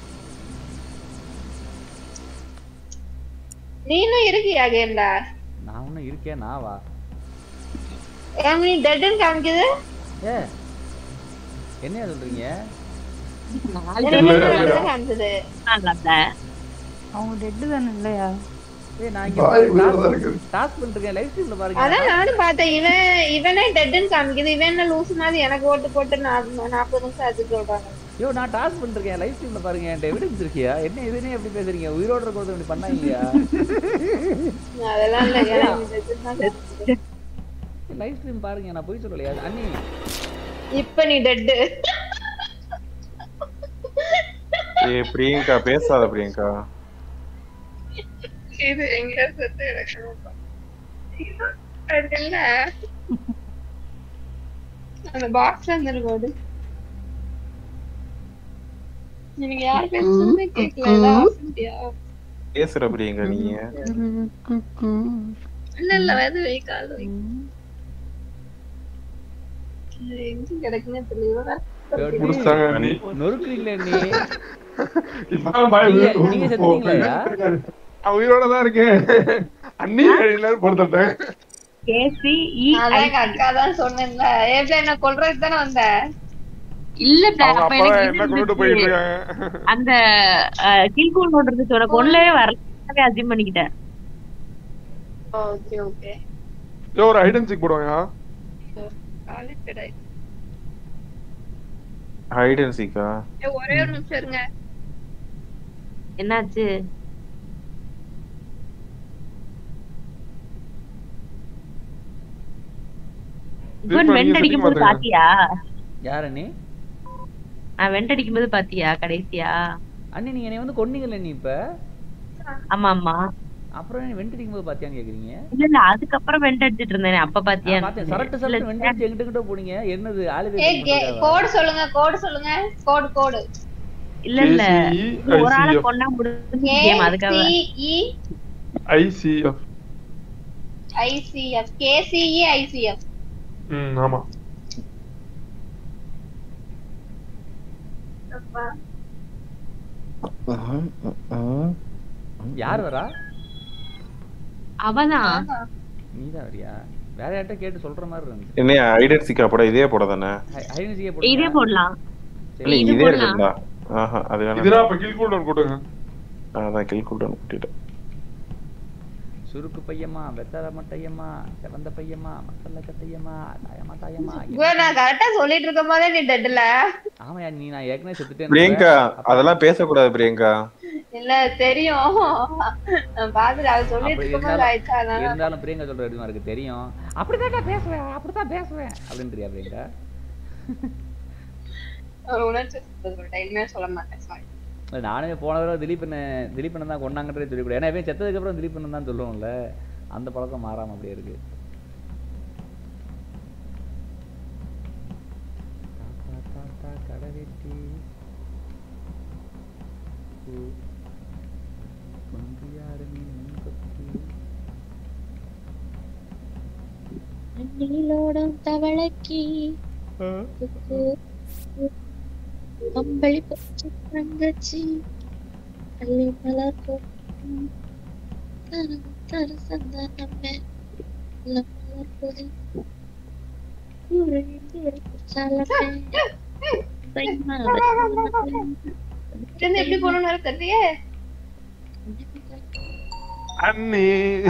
நீனும் இருக்கியா கேம்ல நான் ஒன்றும் இருக்கேன் நான் வா ஏன் நீ டெட்னு காமிக்குது ஏ என்னையா சொல்றீங்க எனக்கு மட்டும் காமிச்சது அவங்க டெட்டு தானே இல்லையா ஏய் நான் வாய் இங்க உள்ளதா இருக்குது. டாஸ்க் பண்ணிட்டு இருக்கேன் லைவ் ஸ்ட்ரீம்ல பாருங்க அதான் நானும் பார்த்தேன் இவன் இவனே டெட்னு காமிக்குது இவன் என்ன லூசு மாதிரி எனக்கு ஓட்டு போட்டு நா- நாற்பது நிமிஷம் ஆச்சு சொல்றாங்க ஐயோ நான் டாஸ்க் பண்ணிட்டு இருக்கேன் லைவ் ஸ்ட்ரீம்ல பாருங்க என்கிட்ட எவிடன்ஸ் இருக்கியா என்ன இதுனே எப்படி பேசுறீங்க உயிரோட இருக்கிறது இப்படி பண்ணா இல்லையா அதெல்லாம் இல்ல எனக்கு dead தான் காமிக்குது. லைவ் ஸ்ட்ரீம் பாருங்க நான் போய் சொல்லலையா அண்ணி இப்ப நீ டெட்டு ஏ பிரியங்கா பேசாத பிரியங்கா இது எங்க செத்து கிடக்கு அது இல்ல அந்த பாக்ஸ் இருந்திருக்கும் அது நீங்க யார் பேசுறதுமே கேட்கல ஆசையா பேசுற பிரியங்கா நீ இல்ல இல்ல வெது வை கால் வை இது எங்க கிடக்குன்னு தெரியல முடிச்சிட்டாங்க அண்ணி. நொறுக்குறீங்களே நீ இப்பதான் பயம் நீங்க- நீங்க செத்தீங்களா? நான் உயிரோட தான் இருக்கேன் அண்ணி அடியில பொறுத்தட்டேன் கேசி இ அதான் எங்க அக்கா தான் சொன்னேன்ல ஏப்ல என்ன கொல்றதுக்கு தானே வந்த இல்ல அவங்க அப்ப அப்பா எனக்கு என்ன இது கொண்டுட்டு போயிட்டு இருந்துச்சு. இருக்காங்க அந்த கீழ்கூல் இருந்துச்சு உனக்கு ஒண்ணவே வரல அசிம் பண்ணிக்கிட்டேன் ஓகே ஓகே ஏய், ஒரு ஐடென்சிக் போடுவாங்க ஹைட் அண்ட் சீக்கா ஒரே ஒரு நிமிஷம் இருங்க என்னாச்சு இவன் தீபா, வெண்ட் நீங்க அடிக்கும் போது setting பாத்தியா யார் அண்ணி நான் வெண்ட் அடிக்கும் போது பாத்தியா கடைசியா அண்ணி நீங்க என்னை வந்து கொன்னீங்கல்ல நீ இப்ப ஆமா ஆமா அப்புறம் என்ன வெண்ட் அடிக்கும் போது பாத்தியான்னு கேக்குறீங்க இல்ல இல்ல அதுக்கப்புறம் வெண்ட் அடிச்சிட்டு இருந்தேனே அப்ப பாத்தியா நான் பார்த்தேன் சரட்டு சரட்டு வெண்ட் அடிச்சு எங்கிட்ட கிட்ட போனீங்க என்னது ஆளுவே ஏ கோடு சொல்லுங்க கோடு சொல்லுங்க கோடு கோடு இல்ல இல்ல KCE, ஒரு ஆளை ICF. கொண்டா முடிஞ்சு கேம் அதுக்காக K C E I C F I C F K C E I C F ம் ஆமா யார் வரா அவதான் நீதான் வரியா வேற யார்கிட்ட கேட்டு சொல்ற மாதிரி இருந்துச்சு என்ன ஹைட் அண்ட் சீக்கா போட இதே போட தானே ஹை- ஹைனஸிக்கே இதே போடுங்க. போடலாம் இல்ல இது இதே போடலாம். இருக்குங்களா ஆஹா அது இதுனா வேணாம் அப்ப கில் கூல்டவுன் கொடுங்க அதான் கில் கூட்டம் கூட்டிட்டேன் சுருக்கு பையமா வெத்தலை மட்டையம்மா சிவந்த பையமா மத்தல்ல கட்டையம்மா தாயம்மா தாயம்மா இவ நான் கரெக்டா சொல்லிட்டு இருக்கும் போதே நீ டெட்ல ஆமாயா நீ நான் ஏற்கனவே செத்துட்டேன் பிரியங்கா அதெல்லாம் பேசக்கூடாது பிரியங்கா இல்ல தெரியும் நான் பாத்துட்டு அவ சொல்லிட்டு அப்படி இருக்கும் போது இருந்தாலும் ஆயிடுச்சா அதனால இருந்தாலும் பிரியங்கா சொல்ற எப்படி எனக்கு தெரியும் அப்படிதான் பேசுவேன் அப்படிதான் பேசுவேன் அப்படின்றியா பிரியங்கா ஒரு உணர்ச்சி சொல்லிட்டேன் இனிமே சொல்ல மாட்டேன் சாரி இல்ல, நானே போன தடவை திலீப்பனை திலீப்பனை தான் கொண்டாங்கன்றே சொல்லக்கூடாது ஏன்னா இவன் செத்ததுக்கு அப்புறம் திலீப்பனை தான் சொல்லுவோம்ல அந்த பழக்கம் மாறாம அப்படியே இருக்கு தாத்தா, தாத்தா, கடைவெட்டி. பூ. குந்தியாறு மீன் கொத்தி. நீலோடும் தவளைக்கு கம்பளி பச்சை தங்கச்சி அள்ளி மலர் கொட்டும் தரம் தர சந்தானமே நல்ல மலர் கொடி உறைந்து சலமே பைமா இருந்து எப்படி போகணும்னு வேற தெரியலையே அண்ணி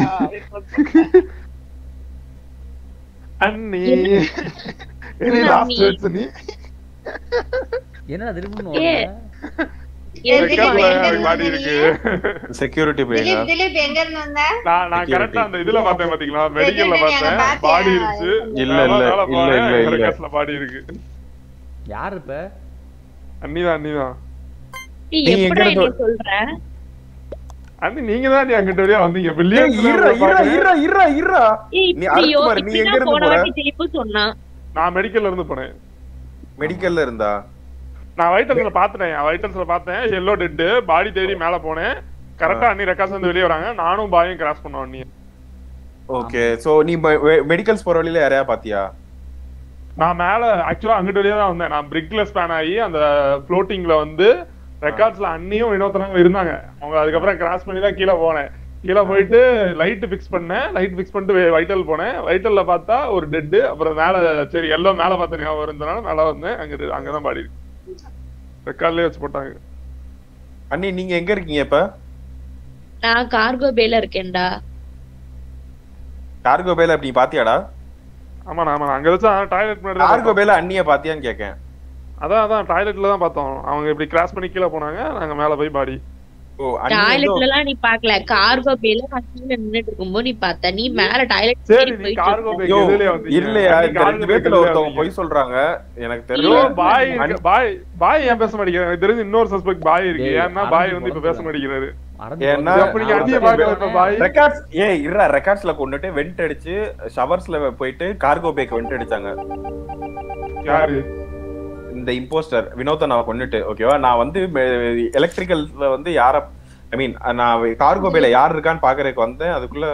அண்ணி என்ன லாஸ்ட் வேர்ட்ஸ் நீ என்னடா திரும்பணும் ஏ. ரெக்கார்ட்ல மாடி இருக்கு செக்யூரிட்டி பிரியங்கா திலீப் திலீப் எங்க இருந்து வந்த நான் நான் கரெக்டா அந்த இதுல பார்த்தேன் பாத்தீங்களா மெடிக்கல்ல பார்த்தேன் பாத்தியா? பாடி இருந்துச்சு இல்ல, இல்ல, இல்ல, இல்ல, இல்ல. ரெக்கார்ட்ல பாடி இருக்கு யார் இப்ப அண்ணிதான் அண்ணிதான் நீ நீ எங்க எப்படிடா இருந்து என்னை சொல்ற அண்ணி நீங்க தான் அங்கிட்ட வழியா வந்தீங்க ஏய், பில்லியன்ஸ்ல இருடா, இருடா, பாக்குறேன். இருடா, இருடா, இருடா. ஏய், நீ இப்படியோ அருண்குமார், நீ எங்க இப்படிதான் இருந்து போன போற? வாட்டி திலீப்பும் சொன்னான் நான் மெடிக்கல்ல இருந்து போனேன் மெடிக்கல்ல இருந்தா நான் வைட்டன்ஸ்ல பாத்துட்டேன் வைட்டன்ஸ்ல பார்த்தேன் எல்லோ டெட் பாடி தேடி மேல போனேன் கரெக்டா அண்ணி ரெக்கார்ட்ஸ் வந்து வெளியே வராங்க நானும் பாயும் கிராஸ் பண்ணோம் அண்ணி ஓகே சோ நீ மெடிக்கல்ஸ் போற வழியில யாரையா பாத்தியா நான் மேல ஆக்சுவலா அங்கிட்ட வழியா தான் வந்தேன் நான் பிரிக்ல ஸ்பேன் ஆகி அந்த ஃப்ளோட்டிங்ல வந்து ரெக்கார்ட்ஸ்ல அண்ணியும் வினோத்தனங்க இருந்தாங்க அவங்க அதுக்கப்புறம் கிராஸ் பண்ணி தான் கீழே போனேன் கீழே போயிட்டு லைட் ஃபிக்ஸ் பண்ணேன் லைட் ஃபிக்ஸ் பண்ணிட்டு வைட்டல் போனேன் வைட்டல்ல பார்த்தா ஒரு டெட் அப்புறம் மேல சரி எல்லாம் மேல பார்த்த ஞாபகம் இருந்தனால மேல வந்தேன் அங்க அங்கதான் பாடி இருக்கு ரெக்கார்ட்லயே வச்சு போட்டாங்க அண்ணி நீங்க எங்க இருக்கீங்க இப்ப நான் கார்கோ பேல இருக்கேன்டா கார்கோ பேல அப்படி பாத்தியாடா ஆமா ஆமா அங்க வச்சு டாய்லெட் முன்னாடி தான் கார்கோ பேல அண்ணிய பாத்தியான்னு கேக்கேன் அதான் அதான் டாய்லெட்ல தான் பார்த்தோம் அவங்க இப்படி கிராஸ் பண்ணி கீழே போனாங்க நாங்க மேல போய் பாடி ஓ அண்ணி வந்து- டாய்லெட்ல எல்லாம் நீ பாக்கல கார்கோ பேல நான் கீழ நின்னுட்டு இருக்கும்போது நீ பார்த்த நீ மேல டாய்லெட் சரி நீ கார்கோ பேக் யோ, எதுலயே வந்தீங்க இல்லையா அன்னைக்கு இந்த ரெண்டு cargo பேத்துல bag ஒருத்தவங்க எதுலயே பொய் சொல்றாங்க எனக்கு ஐயோ தெரியல பாய் அண்ணி- இருக்கு- பாய் பாய் ஏன் பேச மாட்டேங்கிறாரு எனக்கு தெரிஞ்சு இன்னொரு சஸ்பெக்ட் பாய் இருக்கு டேய், ஏன்னா பாய் அரைஞ்சு வந்து இப்ப போட பேச மாட்டேங்கிறாரு ஏன்னா அப்ப நீங்க அண்ணிய பாக்கல இப்ப பாய் ரெக்கார்ட்ஸ் ஏய் இருடா ரெக்கார்ட்ஸ்ல கொண்டுட்டு வெண்ட் அடிச்சு ஷவர்ஸ்ல போயிட்டு கார்கோ பேக் வெண்ட் அடிச்சாங்க யாரு இந்த இம்போஸ்டர் வினோத்தை நான் கொண்டுட்டு ஓகேவா நான் வந்து எலக்ட்ரிக்கல்ல வந்து யார ஐ மீன் நான் கார்கோ பேல யார் இருக்கான்னு பாக்குறதுக்கு வந்தேன் அதுக்குள்ள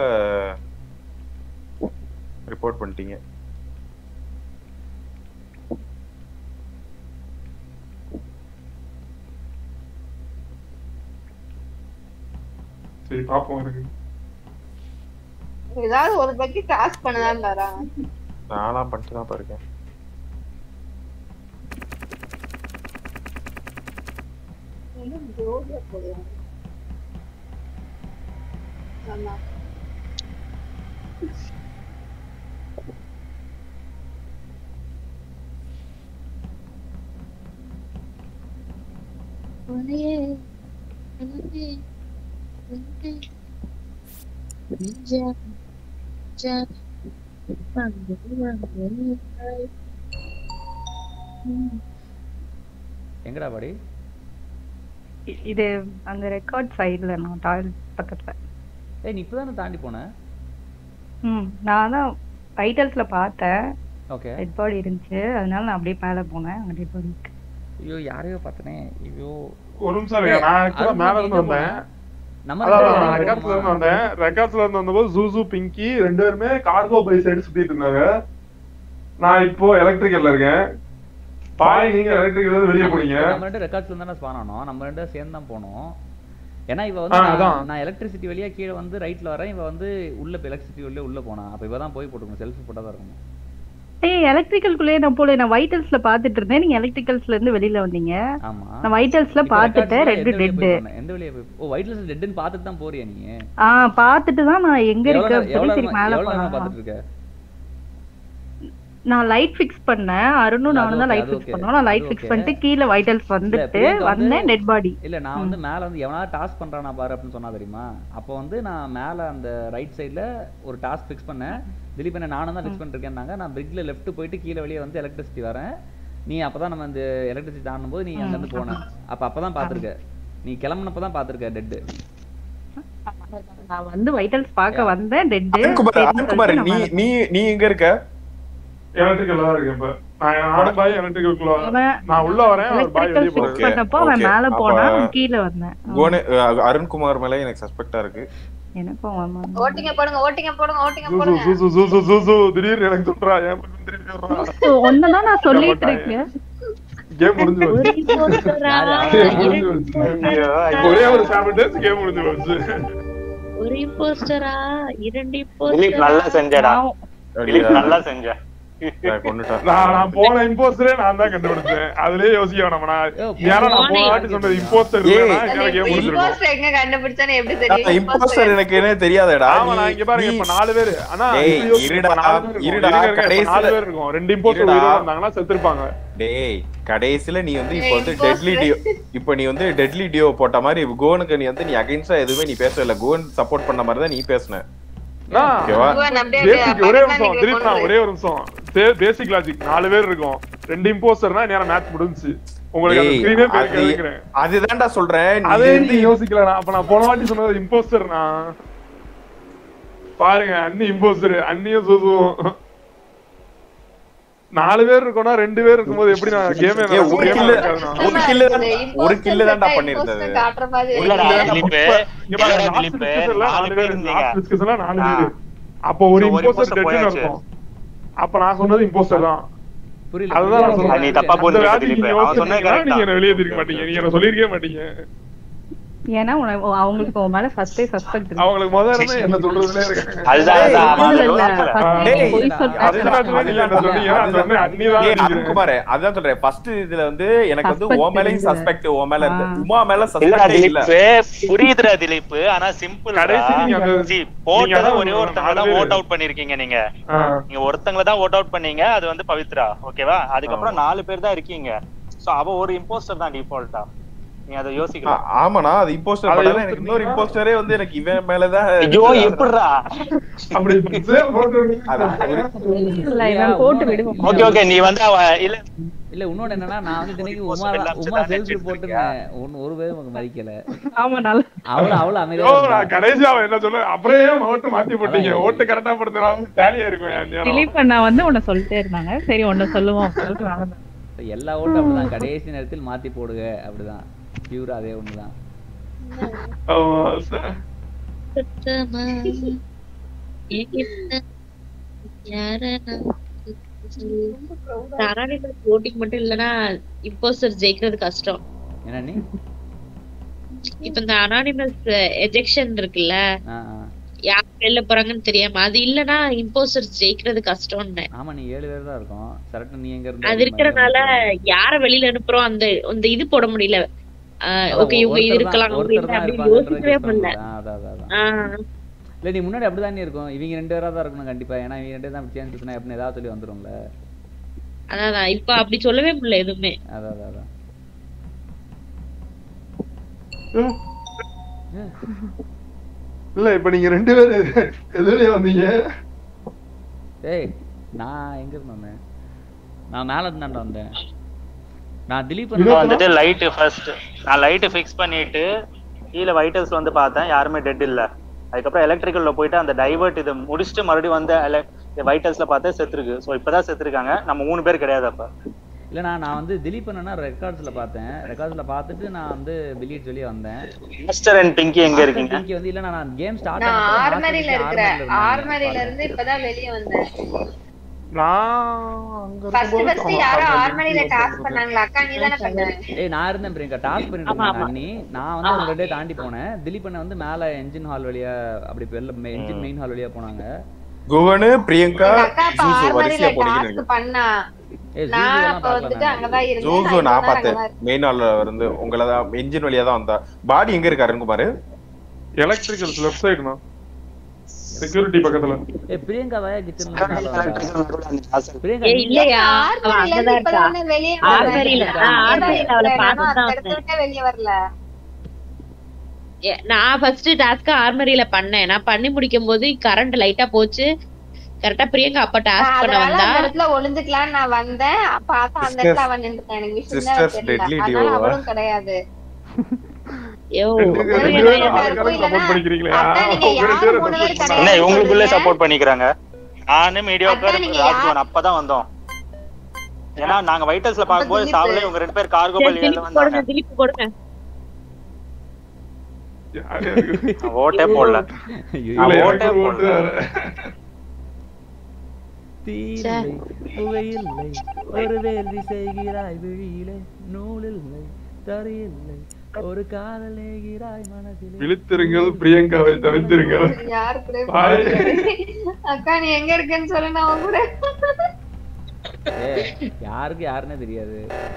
ரிப்போர்ட் பண்ணிட்டீங்க சரி பாப்போம் எனக்கு ஏதாவது ஒரு பக்கி டாஸ்க் பண்ணதான் தரா நானா பண்ணிட்டு தான் பாருக்கேன் ஆமா உனையே உன்னை உன்னை நெஞ்சா நெஞ்சா வந்து வந்து ம். எங்கடா பாடி இ- இது அந்த ரெக்கார்ட் சைடுல நான் டாய்லெட் பக்கத்துல ஏய் நீ இப்பதானே தாண்டி போன ம் நான் தான் டைட்டல்ஸ்ல பார்த்தேன் ஓகே டெட் பாடி இருந்துச்சு அதனால நான் அப்படியே மேலே போனேன் அங்கே டெட் பாடி இருக்கு ஐயோ யாரையோ பார்த்தனே ஐயோ ஒரு நிமிஷம் இருங்க நான் ஆக்சுவலா மேல இருந்து வந்தேன் நம்ம அதான் ரெண்டு நான் பேரும் ரெக்கார்ட்ஸ்ல இருந்து வந்தேன் ரெக்கார்ட்ஸ்ல இருந்து வந்தபோது ஜூசு பிங்கி ரெண்டு பேருமே கார்கோ பை சைடு சுத்திட்டு இருந்தாங்க நான் இப்போ எலக்ட்ரிக்கல்ல இருக்கேன் பாய் நீங்க எலக்ட்ரிக்கல் இருந்து வெளியே போனீங்க நம்ம ரெண்டு ரெக்கார்ட்ஸ்ல தானே ஸ்பான் ஆனோம் நம்ம ரெண்டு சேர்ந்து தான் போனோம் ஏன்னா இவ ஆ, வந்து நான்- அதான். நான் எலக்ட்ரிசிட்டி வழியா கீழே வந்து ரைட்ல வரேன் இவ வந்து உள்ள எலக்ட்ரிசிட்டி வழியா உள்ள போனா அப்ப இவ தான் போய் போட்டுக்கணும் செல்ஃபி போட்டா தான் இருக்கும் ஏய் எலக்ட்ரிக்கல்குள்ளேயே நான் போல நான் வைட்டல்ஸ்ல பார்த்துட்டு இருந்தேன் நீங்க எலக்ட்ரிக்கல்ஸ்ல இருந்து வெளியில வந்தீங்க ஆமா நான் வைட்டல்ஸ்ல இப்ப பார்த்துட்டேன் recordsல ரெண்டு எந்த வழியா டெட்டு போய் பண்ண? எந்த வழியா போய் ஓ ஒயிட் லிஸ்ட் டெட்னு பார்த்துட்டு தான் போறியா நீ ஆ பார்த்துட்டு தான் நான் எங்க எவ்வளவு இருக்கு நேரம்- எவ்வளவு அப்படின்னு சரி நேரம் மேல எவ்வளவு நேரம் போனேன் பார்த்துட்டு இருக்க நான் லைட் ஃபிக்ஸ் பண்ணேன் அருணும் இல்ல, நானும் அது தான் okay, லைட் அது ஃபிக்ஸ் okay, பண்ணோம் நான் லைட் அது ஃபிக்ஸ் okay. பண்ணிட்டு கீழே வைட்டல்ஸ் வந்துட்டு பிரியங்கா வந்து- வந்தேன் டெட் பாடி இல்ல நான் வந்து மேல வந்து எவனா டாஸ்க் பண்றானா பாரு அப்படின்னு சொன்னா தெரியுமா அப்போ வந்து நான் மேல அந்த ரைட் சைடுல ஒரு டாஸ்க் ஃபிக்ஸ் பண்ணேன் திலீப் என்ன நானும் தான் ஃபிக்ஸ் பண்ணிருக்கேன்னாங்க நான் பிரிக்ல லெஃப்ட் போயிட்டு கீழே வெளியே வந்து எலக்ட்ரிசிட்டி வரேன் நீ அப்பதான் நம்ம இந்த எலக்ட்ரிசிட்டி தாண்டும் போது நீ அங்க இருந்து போன அப்ப அப்பதான் பாத்திருக்க நீ கிளம்புனப்ப தான் பாத்திருக்க டெட் நான் வந்து வைட்டல்ஸ் பார்க்க வந்தேன் டெட் அருண்குமார் அருண்குமார் நீ நீ நீ எங்க இருக்க எலக்ட்ரிக்கல்ல தான் இருக்கேன் இப்ப நான் நானும் பாய் எலக்ட்ரிக்கல் அவன் நான் உள்ள வரேன் ஒரு பாய் வெளியே எலக்ட்ரிக்கல் போறேன் ஃபிக்ஸ் பண்ணப்போ அவன் okay. மேல அப்ப போனா அவன் கீழே வந்தேன் கோனு அஹ், அருண்குமார் மேல எனக்கு சஸ்பெக்டா இருக்கு எனக்கும் அவன் ஓட்டிங்க போடுங்க ஓட்டிங்க போடுங்க ஓட்டிங்க ஜூசு போடுங்க ஜூசு ஜூசு ஜூசு திடீர்னு எனக்கு சொல்றா ஏன் மட்டும் திடீர்னு சொல்றா ஒன்னதான் நான் சொல்லிட்டு இருக்கேன் கேம் முடிஞ்சு ஒரு போச்சு imposter-ஆ, கேம் முடிஞ்சு இரண்டு போச்சு ஒரே ஒரு செவன் டேஸ் கேம் முடிஞ்சு போச்சு ஒரு imposter-ஆ, இரண்டு திலீப் imposter-ஆ? நல்லா செஞ்சடா திலீப் அப்படியா? நல்லா செஞ்ச நான் கொன்னுட்டேன் நான் நான் போன இம்போஸ்டரே நான் தான் கண்டுபிடிச்சேன் அதுலயே யோசிக்க வேணாம் நான் ஏன்னா நான் போன வாட்டி சொன்னது இம்போஸ்டர் இல்லைன்னா எனக்கு கேம் முடிஞ்சிருக்கும் இம்போஸ்டர் எங்க கண்டுபிடிச்சானே எப்படி தெரியும் இம்போஸ்டர் எனக்கு என்ன தெரியாதடா ஆமா நான் இங்க பாருங்க இப்ப நாலு பேரு ஆனா டேய், இப்ப யோசிச்சு இருடா, இப்ப நாலு பேர் இருக்கோம். இருடா, இருங்க, இருங்க, இப்ப கடைசில- நாலு பேர் இருக்கும் ரெண்டு இம்போஸ்டர் இருடா. உயிரோட இருந்தாங்கன்னா செத்துருப்பாங்க டேய் கடைசில நீ வந்து இப்போ வந்து Imposter. டெட்லி டியோ இப்போ நீ வந்து டெட்லி டியோ போட்ட மாதிரி கோனுக்கு நீ வந்து நீ அகைன்ஸ்டா எதுவுமே நீ பேசவே இல்ல கோன் சப்போர்ட் பண்ண மாதிரி தான் நீ பேசுன ஓகேவா கோவன் அப்படியே பேசிக் ஒரே பக்கத்துல நிமிஷம் நீங்க திடீர்னு நான் கொண்டு ஒரே ஒரு நிமிஷம் பேசிக் லாஜிக் நாலு பேர் இருக்கும் ரெண்டு இம்போஸ்டர்னா நேரம் மேட்ச் முடிஞ்சுச்சு உங்களுக்கு அந்த ஏய், ஸ்கிரீனே அது- வைக்கிறேன் அதுதான்டா சொல்றேன் நீ அதே வந்து- நீ யோசிக்கல நான் அப்ப நான் போன வாட்டி சொன்னது இம்போஸ்டர்னா பாருங்க அண்ணி இம்போஸ்டர் அண்ணியும் சுசுவும் நாலு பேர் இருக்கோம்னா ரெண்டு பேர் இருக்கும்போது எப்படி நான் கேமே ஏய், ஒரு கில்லு ஒரு கில்லு தான் ஒரு கில்லு தான்டா Imposter பண்ணிருந்தது காட்டுற மாதிரி இல்லடா, இருக்கு. திலீப், இல்லடா, திலீப், நாலு பேர் இருந்தீங்க. நாலு ஆ. பேர் அப்போ ஒரு So, ஒரு இம்போஸ்டர் imposter டெட்னு போயாச்சு. இருக்கும் அப்ப நான் சொன்னது இம்போஸ்டர் தான் புரியல அதுதான் நான் புரியல. சொல்றேன். நீ தப்பா அந்த புரிஞ்சுக்க வேலைக்கு திலீப். நீங்க அவன் சொன்னது யோசிச்சீங்கன்னா correct நீங்க தான். என்ன வெளியே திருக்க மாட்டீங்க நீங்க என்ன சொல்லிருக்கவே மாட்டீங்க ஏன்னா உன- அவங்களுக்கு உன் மேல ஃபர்ஸ்டே சஸ்பெக்ட் இருக்கு அவங்களுக்கு முதல்ல இருந்து என்ன சொல்றதுல இருக்காங்க அதுதான் ஏய், அதுதான் அவன் இல்ல, இல்ல, யோசிக்கல. first டேய், நீ பொய் சொல்ற. அதுதான் அதுதான் நீங்க என்ன சொன்னீங்க நான் சொன்னேன் அண்ணி தான் ஏய், நினைக்கிறேன். அருண்குமார் அதான் சொல்றேன் ஃபர்ஸ்ட் இதுல வந்து எனக்கு வந்து Suspect உன் மேலயும் இருந்தது. சஸ்பெக்ட் உன் மேல இருக்கு ஆ. உமா மேல இல்லடா சஸ்பெக்ட் இல்ல திலீப் புரியுதுடா திலீப் ஆனா சிம்பிள் கடைசி நீங்க அந்த- போட்டது நீங்க அதான் ஒரே ஒரு ஒருத்தங்க நாலு தான் பேரு. ஓட் அவுட் பண்ணிருக்கீங்க நீங்க ஆ. நீங்க ஒருத்தங்கள தான் ஓட் அவுட் பண்ணீங்க அது வந்து பவித்ரா ஓகேவா அதுக்கப்புறம் நாலு பேர் தான் இருக்கீங்க சோ அவ ஒரு இம்போஸ்டர் தான் டிஃபால்ட்டா நீ அதை ஆ, யோசிக்கலாம் ஆமாண்ணா அது இம்போஸ்டர் அதை பண்ணல எனக்கு இன்னொரு யோசிச்சீங்கன்னா- இம்போஸ்டரே வந்து எனக்கு இவன் மேலதான் ஐயோ எப்படிடா அப்படி சேவ் போட்டு அது இல்ல, இவன் போட்டு விடுவோம் ஓகே ஓகே நீ வந்து அவ இல்ல இல்ல இன்னொன்னு என்னன்னா நான் வந்து தினைக்கு ஒரு உமா poster எல்லாம் உமா வச்சுதான் செல்ஃப் நினைச்சிட்டு போட்டுருந்தேன் ஒன்னு ஒரு பேரும் உங்க மதிக்கல ஆமா நல்லா அவள அவள ஐயோ, அமைதியா இருந்தா. நான் கடைசியா அவன் என்ன சொன்ன அப்புறம் ஏன் ஓட்டு மாத்தி போட்டீங்க ஓட்டு கரெக்டா போடுறதுனா டேலியா இருக்கும் என் நேரம். திலீப் அண்ணா வந்து உன்னை சொல்லிட்டே இருந்தாங்க சரி உன்னை சொல்லுவோம் சொல்லிட்டு வாங்க. எல்லா ஓட்டும் அப்படிதான் கடைசி நேரத்தில் மாத்தி போடுங்க அப்படிதான் பியூரா அதே ஒண்ணுதான் ஆமா, ச- சுத்தமா என்கிட்ட யார நான் நாராயணன் voting மட்டும் இல்லனா இம்போஸ்டர் ஜெயிக்கிறது கஷ்டம் என்ன நீ இப்ப இந்த அனானிமஸ் எஜெக்ஷன் இருக்குல்ல ஆ, ஆ. யார் வெளில போறாங்கன்னு தெரியாம அது இல்லனா இம்போஸ்டர் ஜெயிக்கிறது கஷ்டம்னு ஆமா நீ ஏழு பேர் தான் இருக்கோம் கரெக்டா நீ எங்க இருந்து அது இருக்கிறனால யார வெளியில அனுப்புறோம் அந்த அந்த இது போட முடியல ஓகே இவங்க இது இருக்கலாம் இவங்க இல்ல அப்படின்னு யோசிக்கவே முடியல அதான் அதான் அதான். ஆஹ் இல்ல நீ முன்னாடி அப்படிதானே இருக்கும் இவங்க ரெண்டு பேரா தான் இருக்கணும் கண்டிப்பா ஏன்னா இவங்க ரெண்டு தான் சேஞ்ச் பண்ணா எப்படின்னு ஏதாவது சொல்லி வந்துரும்ல அதான் அதான். இப்ப அப்படி சொல்லவே முடியல எதுவுமே அதான் அதான் அதான் இல்ல இப்ப நீங்க ரெண்டு பேரும் எதுலயே வந்தீங்க டேய் நான் எங்க இருந்து வந்தேன் நான் மேல இருந்தாண்டா வந்தேன் நான் திலீப் நான் வந்துட்டு லைட் ஃபர்ஸ்ட் நான் லைட் ஃபிக்ஸ் பண்ணிட்டு கீழே வைட்டல்ஸ் வந்து பார்த்தேன் யாருமே டெட் இல்ல அதுக்கப்புறம் எலக்ட்ரிக்கல்ல போயிட்டு அந்த டைவர்ட் இது முடிச்சுட்டு மறுபடியும் வந்து வைட்டல்ஸ்ல பார்த்தா செத்துருக்கு ஸோ இப்பதான் செத்துருக்காங்க நம்ம மூணு பேர் கிடையாது அப்ப இல்லைண்ணா நான் வந்து திலீப் அண்ணா ரெக்கார்ட்ஸ்ல பார்த்தேன் ரெக்கார்ட்ஸ்ல பார்த்துட்டு நான் வந்து பில்லியட் சொல்லி வந்தேன் மாஸ்டர் அண்ட் பிங்கி எங்க இருக்கீங்க இங்க வந்து இல்ல நான் கேம் ஸ்டார்ட் நான் ஆர்மரியில இருக்கிறேன் ஆர்மரியில இருந்து இப்பதான் வெளிய வந்தேன் நான் அங்க ஃபர்ஸ்ட் இருக்கும்போது ஃபர்ஸ்ட் யாரோ ஆர்மரியில டாஸ்க் பண்ணாங்களா அக்கா நீ தானே பண்ண ஏய் நான் இருந்தேன் பிரியங்கா டாஸ்க் பண்ணிட்டு இருந்தாங்க அண்ணி நான் வந்து அவங்க ரெண்டே தாண்டி போனேன் திலீப் அண்ணன் வந்து மேல என்ஜின் ஹால் வழியா அப்படி வெளில என்ஜின் மெயின் ஹால் வழியா போனாங்க குவனு பிரியங்கா எங்க அக்கா அப்ப ஜூசு ஆர்மரியில வரிசையா போனீங்க டாஸ்க் பண்ணா ஏய் நான் ஜூலியெல்லாம் அப்ப பார்க்கல வந்துட்டு நான். அங்கதான் இருந்தேன் ஜூசு நான் நான் இவ்வளவு நேரம் பார்த்தேன் அங்கதான் மெயின் ஹால்ல இருந்து உங்களை தான் என்ஜின் வழியா தான் வந்தா பாடி எங்க இருக்கு அருண்குமார் எலக்ட்ரிக்கல்ஸ் லெஃப்ட் சைடுனா செக்யூரிட்டி பக்கத்துல ஏய் பிரியங்கா வாயா கிச்சன்ல பிரியங்கா ஏய் நீ- இல்லையா அவ ஆர்மரியில இருந்து அங்கதான் இருக்கா இப்பதானே வெளிய ஆர்மரியில வந்தேன். ஆ, ஆர்மரியில அவளை நானும் பார்த்துட்டு தான் அந்த இடத்த வந்தேன் விட்டே வெளிய வரல ஏ, நான் ஃபர்ஸ்ட் டாஸ்க் ஆர்மரியில பண்ணேன் நான் பண்ணி முடிக்கும் போது கரண்ட் லைட்டா போச்சு கரெக்டா பிரியங்கா அப்ப டாஸ்க் பண்ண அதனால வந்தா அந்த இடத்துல ஒளிஞ்சுக்கலாம்னு நான் வந்தேன் பார்த்தா அந்த இடத்துல அவன் நின்றுட்டான் எனக்கு விஷயம் தான் Sisters தெரியல deadly அதனால duo-வா? அவளும் கிடையாது ஐயோ ரெண்டு ஒரு ரெண்டு வேளை பேரும் எனக்கு ஆளுக்கு இல்லைன்னா, சப்போர்ட் பண்ணிக்கிறீங்களா அதான் நீங்க உங்க ரெண்டு யாரு பேரும் மூணு பேர் support கிடையாது. என்ன இவங்களுக்குள்ளே சொல்றீங்க? சப்போர்ட் பண்ணிக்கிறாங்க நானு மீடியாக்கர் அதான் நீங்க ராஜ்குமார் அப்பதான் வந்தோம் ஏன்னா நாங்க வைட்டல்ஸ்ல பார்க்கும்போது திலீப். சாவலே இவங்க ரெண்டு பேர் கார்கோ சரி, பள்ளியில திலீப் வந்தாங்க கொடுங்க திலீப் கொடுங்க யார் யாருக்கு? நான் ஓட்டே போடல ஐயோ, இல்ல, நான் எனக்கு ஓட்டே ஒரு போடல ஓட்டு தீயில்லை புகையில்லை ஒரு வேள்வி செய்கிறாய் விழியிலே நூலில்லை தரையில்லை ஒரு காதல் ஏகிறாய் மனதிலே விழித்திருங்கள் பிரியங்காவை தவிர்த்திருங்கள் யாரு கூட பாய். அக்கா நீ எங்க இருக்கேன்னு சொல்லு நான் உன் கூட ஏய், யாருக்கு யாருன்னே தெரியாது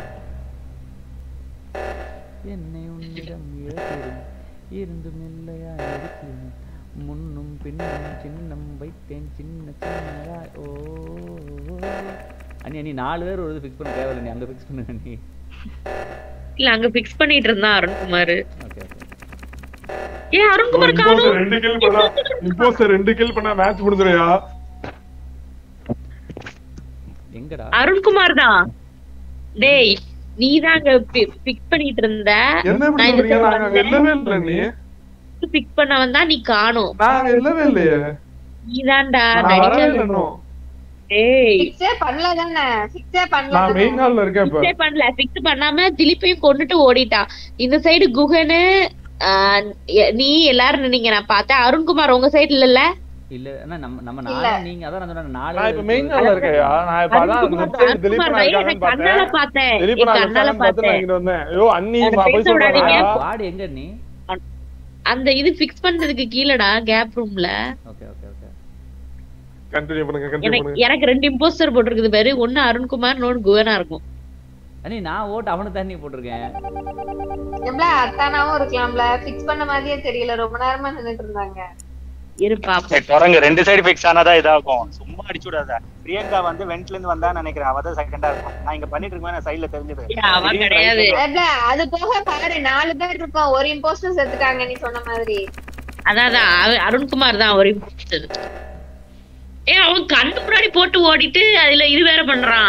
என்னை உன்னிடம் இழக்கிறேன் இருந்தும் இல்லையா இருக்கிறேன் முன்னும் பின்னும் சின்னம் வைத்தேன் சின்ன சின்னதாய் ஓ அண்ணி அண்ணி நாலு பேர் ஒரு இது ஃபிக்ஸ் பண்ண தேவையில்லை நீ அங்க ஃபிக்ஸ் பண்ணு அண்ணி இல்ல அங்க பிக்ஸ் பண்ணிட்டு இருந்தான் அருண்குமார் ஓகே ஓகே ஏ அருண்குமார் காணும் இம்போஸ்டர் ரெண்டு கில் பண்ணா இம்போஸ்டர் ரெண்டு கில் பண்ணா மேட்ச் முடிஞ்சிருயா எங்கடா அருண்குமார் தான் டேய் நீ தான் அங்க பிக் பண்ணிட்டு இருந்த என்ன இப்படி நான் இந்த சொல்றீங்க side நாங்க அங்க இல்லவே இல்ல நீ பிக் பண்ண வந்தா நீ காணோம் நாங்க இல்லவே இல்லையே நீதான்டா நான் வரவே நடிச்சது இல்லை இன்னும் ஏய் ஃபிக்ஸே பண்ணல தானே ஃபிக்ஸே பண்ணல நான் மெயின் ஹால்ல இருக்கேன் இப்ப ஃபிக்ஸே பண்ணல ஃபிக்ஸ் பண்ணாம திலீப்பையும் கொண்டுட்டு ஓடிட்டான் இந்த சைடு குகனு ஆஹ், எ- நீ எல்லாரும் நின்னீங்க நான் பார்த்தேன் அருண்குமார் உங்க சைடு இல்லல்ல இல்ல அண்ணா, நம்ம நம்ம இல்ல. நாலு நீங்க அதான் நான் சொன்னேன் நாலு நான் இப்ப மெயின் ஹால்ல இருக்கேன்யா நான் இப்ப அதான் அருண்குமார் லெஃப்ட் சைடு திலீப் அருண்குமார் நான் வை, இருக்காங்கன்னு எனக்கு கண்ணால பார்த்தேன் பார்த்தேன் திலீப் என் நான் கண்ணால இருக்காங்கன்னு பார்த்து நான் பார்த்தேன் இங்க வந்தேன் ஐயோ அண்ணி அதை போய் பேச விடாதீங்க. சொல்றாங்க வார்டு எங்க நீ அந்த இது ஃபிக்ஸ் பண்றதுக்கு கீழடா கேப் ரூம்ல ஓகே ஓகே ஓகே கண்டினியூ பண்ணுங்க கண்டினியூ எனக்கு பண்ணுங்க எனக்கு ரெண்டு இம்போஸ்டர் போட்டிருக்குது பாரு ஒண்ணு அருண்குமார் இன்னொன்னு குகனா இருக்கும் அண்ணி நான் ஓட்டு அவனுக்கு தண்ணி போட்டிருக்கேன் எவ்வளவு அத்தானாவும் இருக்கலாம்ல ஃபிக்ஸ் பண்ண மாதிரியே தெரியல ரொம்ப நேரமா நின்னுட்டு இருந்தாங்க இரு பாப்போம் குரங்கு ரெண்டு சைடு ஃபிக்ஸ் ஆனாதான் இதாகும் சும்மா அடிச்சு விடாத பிரியங்கா வந்து வெண்ட்ல இருந்து வந்தா நினைக்கிறேன் அவ தான் செகண்டா இருக்கும் நான் இங்க பண்ணிட்டு இருக்கேன் நான் சைடுல தெரிஞ்சது ஏய், அவன் கிடையாது எவ்வளவு அது போக பாரு நாலு பேர் இருக்கோம் ஒரு இம்போஸ்டர் செத்துட்டாங்க நீ சொன்ன மாதிரி அதான் அதான், அவன் அருண்குமார் தான் ஒரு இம்போஸ்டர் ஏ அவன் கண்ணு முன்னாடி போட்டு ஓடிட்டு அதுல இது வேற பண்றான்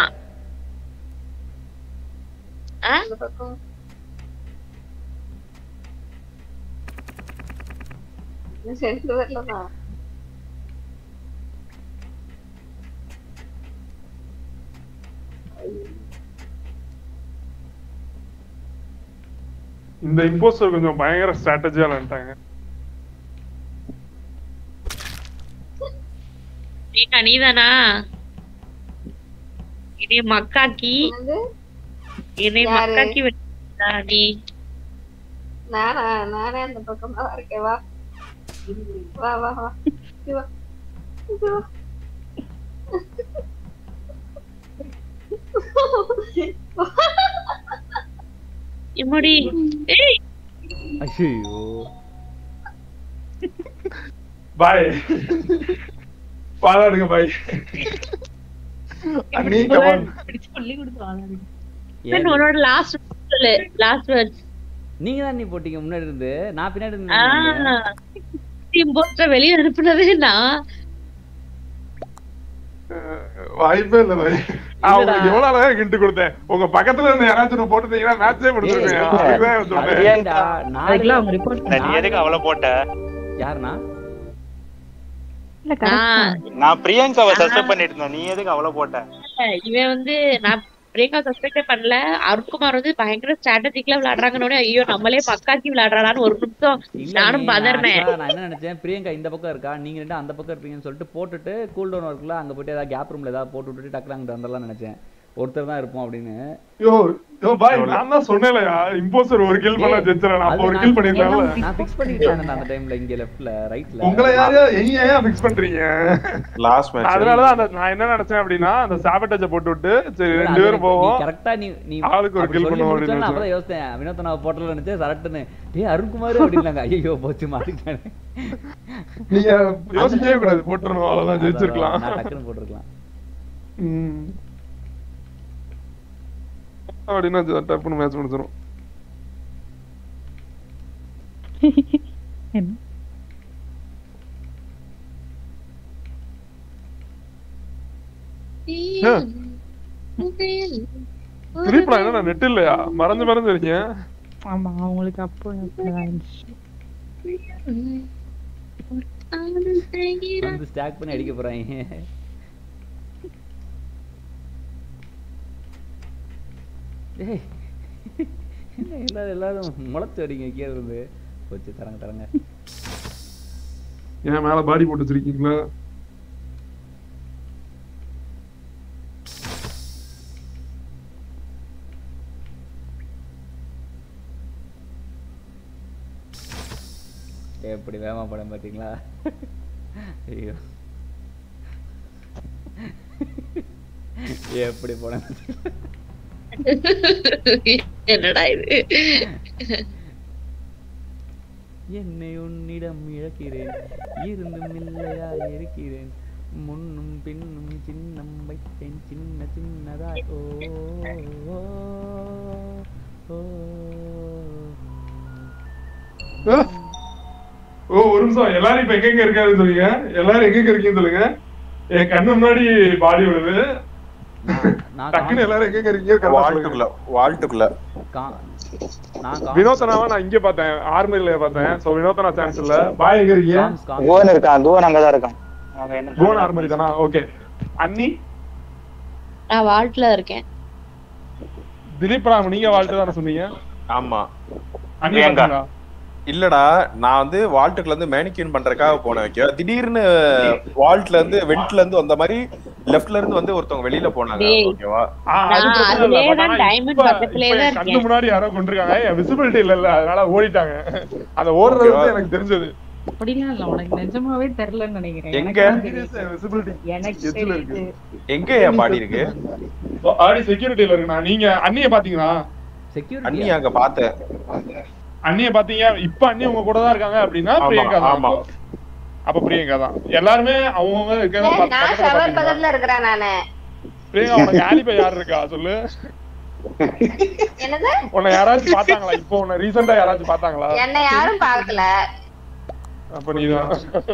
ஆ? அந்த பக்கம் இன்னும் செத்து வரலதான் இந்த இம்போஸ்டர் கொஞ்சம் பயங்கர ஸ்ட்ராட்டஜியா விளையாண்டாங்க நீக்கா நீதானா இனி மக்காக்கி என்னது? இனி யாரு? மக்காக்கி வெட்டிட்டா நீ நானா நானே அந்த பக்கமா இருக்கேன் வா வா வா வா இங்க வா இங்க வா எம்மாடி ஏய் ஐயோ பாய் பாலாடுங்க பாய் அண்ணி கமான் சொல்லி கொடுத்து then உன்னோட லாஸ்ட் சொல்லு லாஸ்ட் வேர்ட்ஸ் நீங்க தான் நீ போட்டீங்க முன்னாடி இருந்து நான் பின்னாடி இருந்து இம்போஸ்டர் வெளிய அனுப்புனதே நான் வாய்ப்பே இல்ல பாய் நான் உங்களுக்கு எவ்வளவு அழகா கிண்டு கொடுத்தேன் உங்க பக்கத்துல இருந்து யாராச்சும் போட்டுட்டீங்கன்னா மேட்சே முடிச்சிருக்கேன் அதுதான் சொன்னேன் ஏன்டா அதுக்கெல்லாம் அவங்க report நீ எதுக்கு அவளை போட்ட யாருண்ணா இல்ல correct தான். நான் பிரியங்காவை சஸ்பெண்ட் பண்ணிட்டு இருந்தேன் நீ எதுக்கு அவளை போட்ட இவன் வந்து நான் பிரியங்கா சஸ்பெக்டே பண்ணல அருண்குமார் வந்து பயங்கர ஸ்ட்ராட்டஜிக்கலா விளையாடுறாங்கன்னு ஐயோ நம்மளே மக்காக்கி விளையாடுறான்னு ஒரு நிமிஷம் இல்ல நானும் நீ- நான் பதறினேன் actually நான் என்ன நினைச்சேன் பிரியங்கா இந்த பக்கம் இருக்கா நீங்க ரெண்டு அந்த பக்கம் இருப்பீங்கன்னு சொல்லிட்டு போட்டுட்டு கூல் டவுன் ஒர்க்ல அங்க போயிட்டு ஏதாவது கேப் ரூம்ல ஏதாவது போட்டு விட்டுட்டு டக்குனு அங்கிட்டு வந்துடலாம் நினைச்சேன் ஒருத்தர் தான் இருப்போம் அப்படின்னு யோ யோ பாய் நான் தான் சொன்னேன்லயா இம்போஸ்டர் ஒரு கில் பண்ண ஜெயிச்சிரேன் நான் அப்ப அது ஒரு நான் கில் பண்ணிருக்கேன்ல நான் ஃபிக்ஸ் பண்ணிட்டு இருந்தேன் அந்த டைம்ல இங்க லெஃப்ட்ல ரைட்ல உங்களை யாரையா எங்க ஏன் ஃபிக்ஸ் பண்றீங்க லாஸ்ட் மேட்ச் அதனாலதான் அந்த நான் என்ன நினைச்சேன் அப்படின்னா அந்த சாபட்டேஜ போட்டு விட்டு சரி ரெண்டு பேரும் போவோம் கரெக்டா நீ நீ ஆளுக்கு ஒரு அப்படி kill சொல்லி பண்ணுவோம் முடிச்சோன்னே அப்படின்னு அப்பதான் யோசிச்சேன் வினோத் நான் போட்டல நினைச்சேன் சரட்டுன்னு டேய் அருண்குமார் அப்படின்னாங்க ஐயோ போச்சு மாட்டிக்கிட்டேன் நீங்க யோசிக்கவே கூடாது போட்டுறணும் அவ்வளவுதான் ஜெயிச்சிருக்கலாம் நான் டக்குன்னு போட்டிருக்கலாம் ம். அப்படின்னா டப்புன்னு மேட்ச் முடிச்சிடும் என்ன திலீப்லாம் என்ன நெட் இல்லையா மறந்து மறந்து இருக்கீங்க ஆமா அவங்களுக்கு அப்போ அப்படிதான் இருந்துச்சு. வந்து ஸ்டாக் பண்ணி அடிக்க போறாங்க டேய் என்ன எல்லாரும் எல்லாரும் முளைச்சு அடிங்க கீழே இருந்து போச்சு தரங்க தரங்க ஏன் மேல பாடி போட்டு வச்சிருக்கீங்களா எப்படி வேகமா படம் பாத்தீங்களா ஐயோ எப்படி படம் பாத்தீங்களா? என்னடா இது என்னை உன்னிடம் இழக்கிறேன் இருந்தும் இல்லையா இருக்கிறேன் முன்னும் பின்னும் சின்னம் வைத்தேன் சின்ன சின்னதாய் ஓ ஓ, ஓ, ஓ. ஆ? ஓ ஒரு நிமிஷம் எல்லாரும் இப்ப எங்க எங்க இருக்காருன்னு சொல்லுங்க எல்லாரும் எங்க எங்க இருக்கீங்கன்னு சொல்லுங்க என் கண்ணு முன்னாடி பாடி விடுது நான் டக்குன்னு எல்லாரும் எங்க இருக்கீங்க correct ஆ சொல்லுங்க. வால்ட்டுக்குள்ள வால்ட்டுக்குள்ள கா- நான் கா- வினோத்தனாவை நான் இங்க பார்த்தேன் ஆர்மில பார்த்தேன் சோ வினோத்தனா சான்ஸ் இல்ல பாய் எங்க இருக்கீங்க காம்ஸ், காம்ஸ். கோவன் இருக்கான் கோவன் அங்கதான் இருக்கான் அவங்க என்ன கோன் ஆர்மரி தானா ஓகே அண்ணி நான் வால்ட்ல இருக்கேன் திலீப் ராம் நீங்க வாழ்த்து தானே சொன்னீங்க ஆமா அண்ணி பிரியங்கா. பாத்தீங்களா? இல்லடா நான் வந்து வால்ட்டுக்குள்ள இருந்து மேனிக்யூன் பண்றதுக்காக போனேன் வைக்க திடீர்னு வால்ட்ல இருந்து வெண்ட்ல இருந்து வந்த மாதிரி லெஃப்ட்ல இருந்து வந்து ஒருத்தவங்க வெளியில போனாங்க டேய். ஓகேவா ஆ, அது நான் பிரச்சனை இல்ல. அதுலயே But தான் ஆனா diamond இப்ப- பக்கத்துலயே இப்ப தான் என் கண்ணு இருக்கேன். முன்னாடி யாரோ கொண்டிருக்காங்க என் விசிபிலிட்டி இல்ல அதனால ஓடிட்டாங்க அந்த ஓடுறது வந்து எனக்கு தெரிஞ்சது அப்படிலாம் இல்ல உனக்கு நிஜமாவே தெரியலன்னு நினைக்கிறேன் எங்க? எனக்கு தான் தெரியுது. விசிபிலிட்டி எனக்கு எதுல இருக்கு? தெரியுது. எங்க என் பாடி இருக்கு ஆடி செக்யூரிட்டில இருக்குண்ணா நீங்க அண்ணிய பாத்தீங்களா Security அண்ணி யா? அங்க பார்த்தேன் அண்ணிய பாத்தீங்க இப்ப அண்ணி உங்க கூட தான் இருக்காங்க அப்படின்னா ஆமா, பிரியங்கா தான் ஆமா. அப்ப பிரியங்கா தான் எல்லாருமே அவங்கவங்க இருக்கறத ஏய், பக்க- நான் பக்கத்துல ஷவர் பாத்தீங்களா? பக்கத்துல இருக்கிறேன் நானு பிரியங்கா உனக்கு ஆலிபை யார் இருக்கா சொல்லு என்னது உன்னை யாராச்சும் பாத்தாங்களா இப்போ உன்னை ரீசெண்டா யாராச்சும் பாத்தாங்களா என்னை யாரும் பார்க்கல அப்ப நீதான்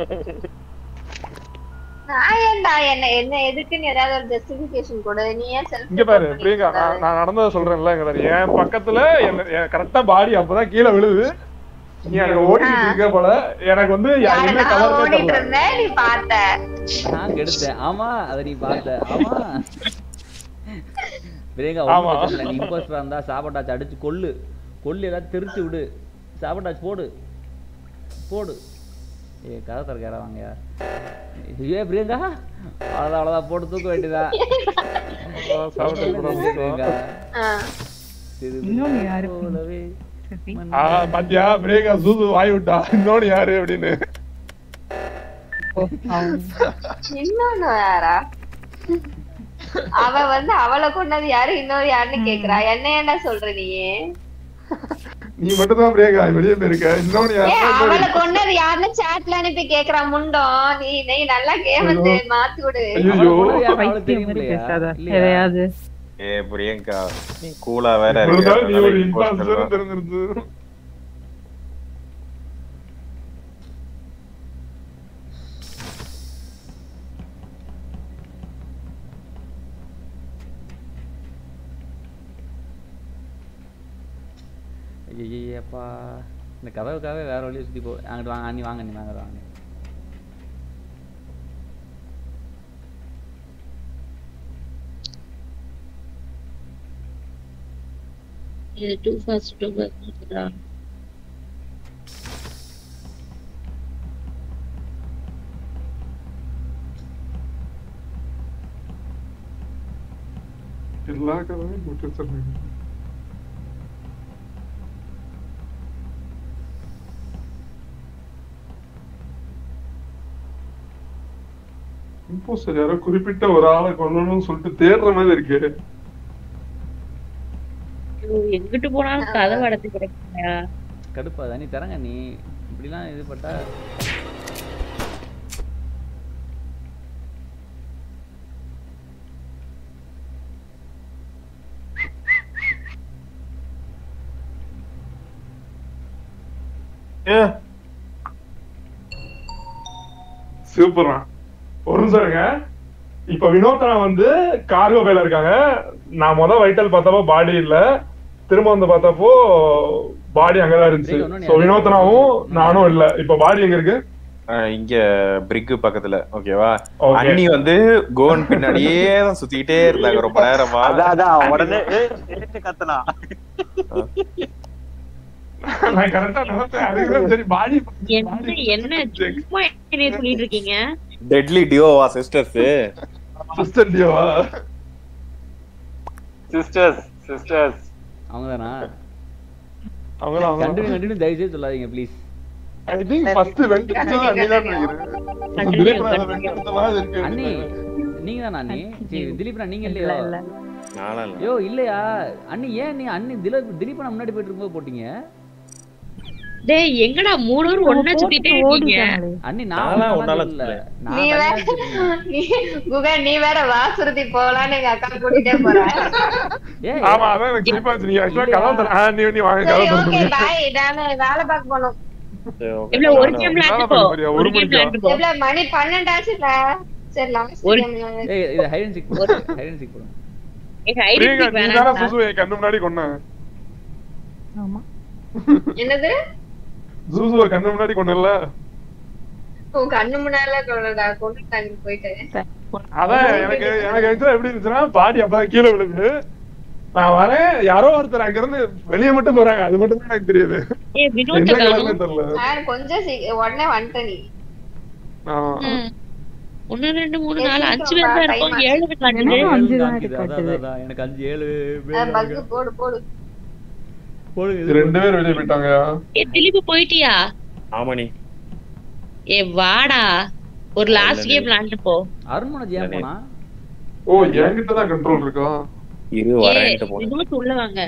நான் ஏன்டா என்ன என்ன எதுக்குன்னு ஏதாவது ஒரு ஜஸ்டிபிகேஷன் கொடு நீ ஏன் செல்ஃப் இங்க பாரு பிரியங்கா நான் நான் நடந்ததை சொல்றேன்ல இங்க பாரு என் பக்கத்துல என்ன கரெக்டா பாடி அப்பதான் கீழே விழுது நீ அங்க ஓடிட்டு இருக்க போல எனக்கு வந்து யா- என்ன நான் கலர்னே ஓடிட்டு தெரியல இருந்தேன் நீ பார்த்த நான் கெடுத்தேன் ஆமா அத நீ பார்த்த ஆமா பிரியங்கா ஆமா. ஒண்ணும் பிரச்சனை இல்ல. நீ இம்போஸ்டரா இருந்தா சாபட்டாச்சு அடிச்சு கொல்லு கொல்லு ஏதாவது தெரிச்சு விடு சாபட்டாச்சு போடு போடு ஏ கதை திறக்க யாரா வாங்க ஏ பிரியங்கா அவ்வளவுதான் அவ்வளவுதான் போட்டு தூக்க வேண்டியதா சாப்பிட்டு போடாம பிரியங்கா ஆ. இன்னொன்னு யாரு? போலவே சரி. ஆ, பாத்தியா பிரேகா சூசு வாய் விட்டா இன்னொன்னு யாரு அப்படின்னு ஓ, அவங்க. இன்னொன்னு யாரா அவ வந்து அவளை கொண்டது யாரு இன்னொரு யாருன்னு கேக்குறா என்ன ஏன்டா சொல்ற நீ நீ மட்டும் தான் பிரேகா வெளியே போயிருக்க இன்னொன்னு ஏ யாரு அவளை கொண்டது யாருன்னு சாட்ல அனுப்பி கேக்குறா முண்டம் நீ நீ நல்லா கேம் வந்து மாத்தி விடு ஐயோ அவளுக்கு பைத்தியம் தெரியும் மாதிரி இல்லையா பேசாத இல்லையா? எதையாவது ஏ பிரியங்கா நீ கூலா வேற இருந்தாலும் நீ ஒரு இருக்க இன்ஃபாஸ்டர் தெரிஞ்சிருந்து ஐயப்பா இந்த கதவுக்காகவே வேற வழியை சுத்தி போ அங்கிட்டு வாங்க அண்ணி வாங்க நீ வாங்க வாங்க இது டூ ஃபர்ஸ்ட் டூ ஃபர்ஸ்ட் எல்லா கதவையும் போட்டு வச்சிருந்தீங்க இம்போஸ்டர் யாரோ குறிப்பிட்ட ஒரு ஆளை கொல்லணும்னு சொல்லிட்டு தேடுற மாதிரி இருக்கு எங்கிட்டு போனாலும் கதவு அடைச்சு கிடைக்குங்க கடுப்பா நீ தரங்க நீ இப்படிலாம் இது பட்டா ஏ சூப்பரா ஒரு நிமிஷம் இருங்க இப்ப வினோத்தனா வந்து கார்கோ பேல இருக்காங்க நான் முத வைட்டல் பார்த்தப்போ பாடி இல்ல திரும்ப வந்து பார்த்தப்போ பாடி அங்கதான் இருந்துச்சு டேய், இன்னொன்னு சோ வினோத்தனாவும் நானும் இல்ல இப்ப பாடி எங்க இருக்கு அஹ் இங்க பிரிக்கு பக்கத்துல ஓகேவா Okay. அண்ணி வந்து கோன் பின்னாடியே தான் சுத்திக்கிட்டே இருந்தாங்க ரொம்ப நேரமா அதான் அதான் உடனே ஏய், ஏய் கத்துனா நான் கரெக்டா நினைச்சேன் அதுக்கு சரி பாடி என்ன என்ன சும்மா என்னைய சொல்லிட்டு இருக்கீங்க டெட்லி டியோவா சிஸ்டர்ஸ் சிஸ்டர் டியோவா சிஸ்டர்ஸ் சிஸ்டர்ஸ் அவங்க தானா அவங்களும் அவங்க கண்டினியூ கண்டினியூ தயவு செய்து சொல்லாதீங்க please I think first went அடிச்சது அண்ணி தான் நினைக்கிறேன் திலீப் ராஜா வெண்ட் அடிச்ச மாதிரி இருக்கு அண்ணி நீங்க தானா அண்ணி சரி திலீப்னா நீங்க இல்ல இல்லையா இல்ல நானும் இல்ல ஐயோ இல்லையா அண்ணி ஏன் நீ அண்ணி திலீப் திலீப் முன்னாடி போயிட்டு இருக்கும்போது போட்டீங்க டேய் எங்கடா மூணு பேரும் ஒண்ணா சுத்திட்டே இருக்கீங்க ஓடிட்டாங்களே. அண்ணி நான்லாம் நான் உன்னால இல்ல சொல்லல. நான் நீ தனியா வேற வச்சிருக்கேன். நீ- குகன் நீ வேற வாசுருதி போலான்னு எங்க அக்கா கூட்டிட்டே போற ஏய் ஆமா அதான் எனக்கு சிரிப்பா இருந்துச்சு நீங்க ஆக்சுவலா கதை தர ஆ, நீ நீ வாங்க சரி கதை ஓகே தரணும் பாய் நானு வேலை பார்க்க போகணும் சரி, okay. இவ்வளவு ஒரு நானும் கேம் நானும் விளையாண்டு போ பாக்குறியா? ஒரு ஒரு கேம் மணிக்கா? விளையாண்டு போ எவ்வளவு மணி பன்னெண்டாச்சுல சரி லாஸ்ட் ஒரு- கேம் ஏய் இது ஹைட் அண்ட் சீக் போடு ஹைட் அண்ட் சீக் போடு பிரியங்கா நீ தானே சுசு என் கண்ணு முன்னாடி கொன்ன ஆமா என்னது சுசுவை கண்ணு முன்னாடி கொண்டல உன் கண்ணு முன்னால கொண்டுடா கொண்டுட்டாங்க போயிட்டு அதான் எனக்கு எனக்கு ஆக்சுவலா எப்படி இருந்துச்சுன்னா பாடி அப்பதான் கீழே விழுது நான் வரேன் யாரோ ஒருத்தர் அங்க இருந்து வெளியே மட்டும் போறாங்க அது மட்டும் தான் எனக்கு தெரியுது ஏ வினோத் என்ன காணும் கலர்னு தெரியல நான் கொஞ்சம் சீ- உடனே வந்துட்ட நீ ஆ. ஒன்னு ரெண்டு மூணு ஏய், நாலு சீக்கிரம் அஞ்சு பேர் தான் வா, இருக்கோம் time ஏழு பேர் காட்டுது எனக்கும் அஞ்சு தான் காமிக்குது. அதான், காட்டுது. அதான், அதான். எனக்கு அஞ்சு ஏழு பக்கு போடு போடு போடுங்க ரெண்டு பேர் வெளியே போயிட்டாங்க ஏ திலீப் போயிட்டியா ஆமாணி ஏ வாடா ஒரு லாஸ்ட் இல்ல, கேம் விளையாண்டு போ அருண்மனோஜ் ஏன் போனா ஓ என்கிட்ட தான் கண்ட்ரோல் இருக்கா இரு ஏ வரேன்ட்டு போனேன் வினோத் உள்ள வாங்க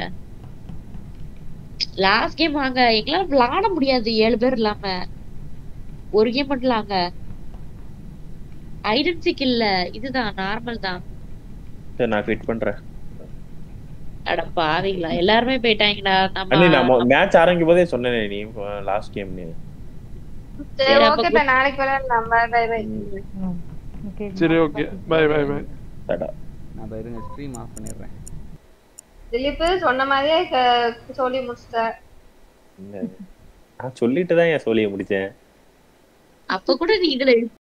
லாஸ்ட் கேம் வாங்க எங்களால விளையாட முடியாது ஏழு பேர் இல்லாம ஒரு கேம் மட்டும் விளாங்க ஐடென்டிக் இல்ல இதுதான் நார்மல் தான் சரி நான் ஃபிட் பண்றேன் அட பாவீங்களா எல்லாருமே போயிட்டாங்கடா அண்ணி நான் நம்ம மேட்ச் ஆரம்பிக்கும் போதே சொன்னேனே நீ லாஸ்ட் கேம் நீ சரி சரி, அப்ப ஓகே நாளைக்கு விளையாடலாம் பை பை பை ஓகே சரி ஓகே பை பை பை தடா நான் இப்ப இருங்க ஸ்ட்ரீம் ஆஃப் பண்ணிடுறேன் திலீப் சொன்ன மாதிரியே க- சொல்லி முடிச்சிட்ட நான் சொல்லிட்டு தான் என் சோழியை முடிச்சேன் அப்ப கூட நீ இதுல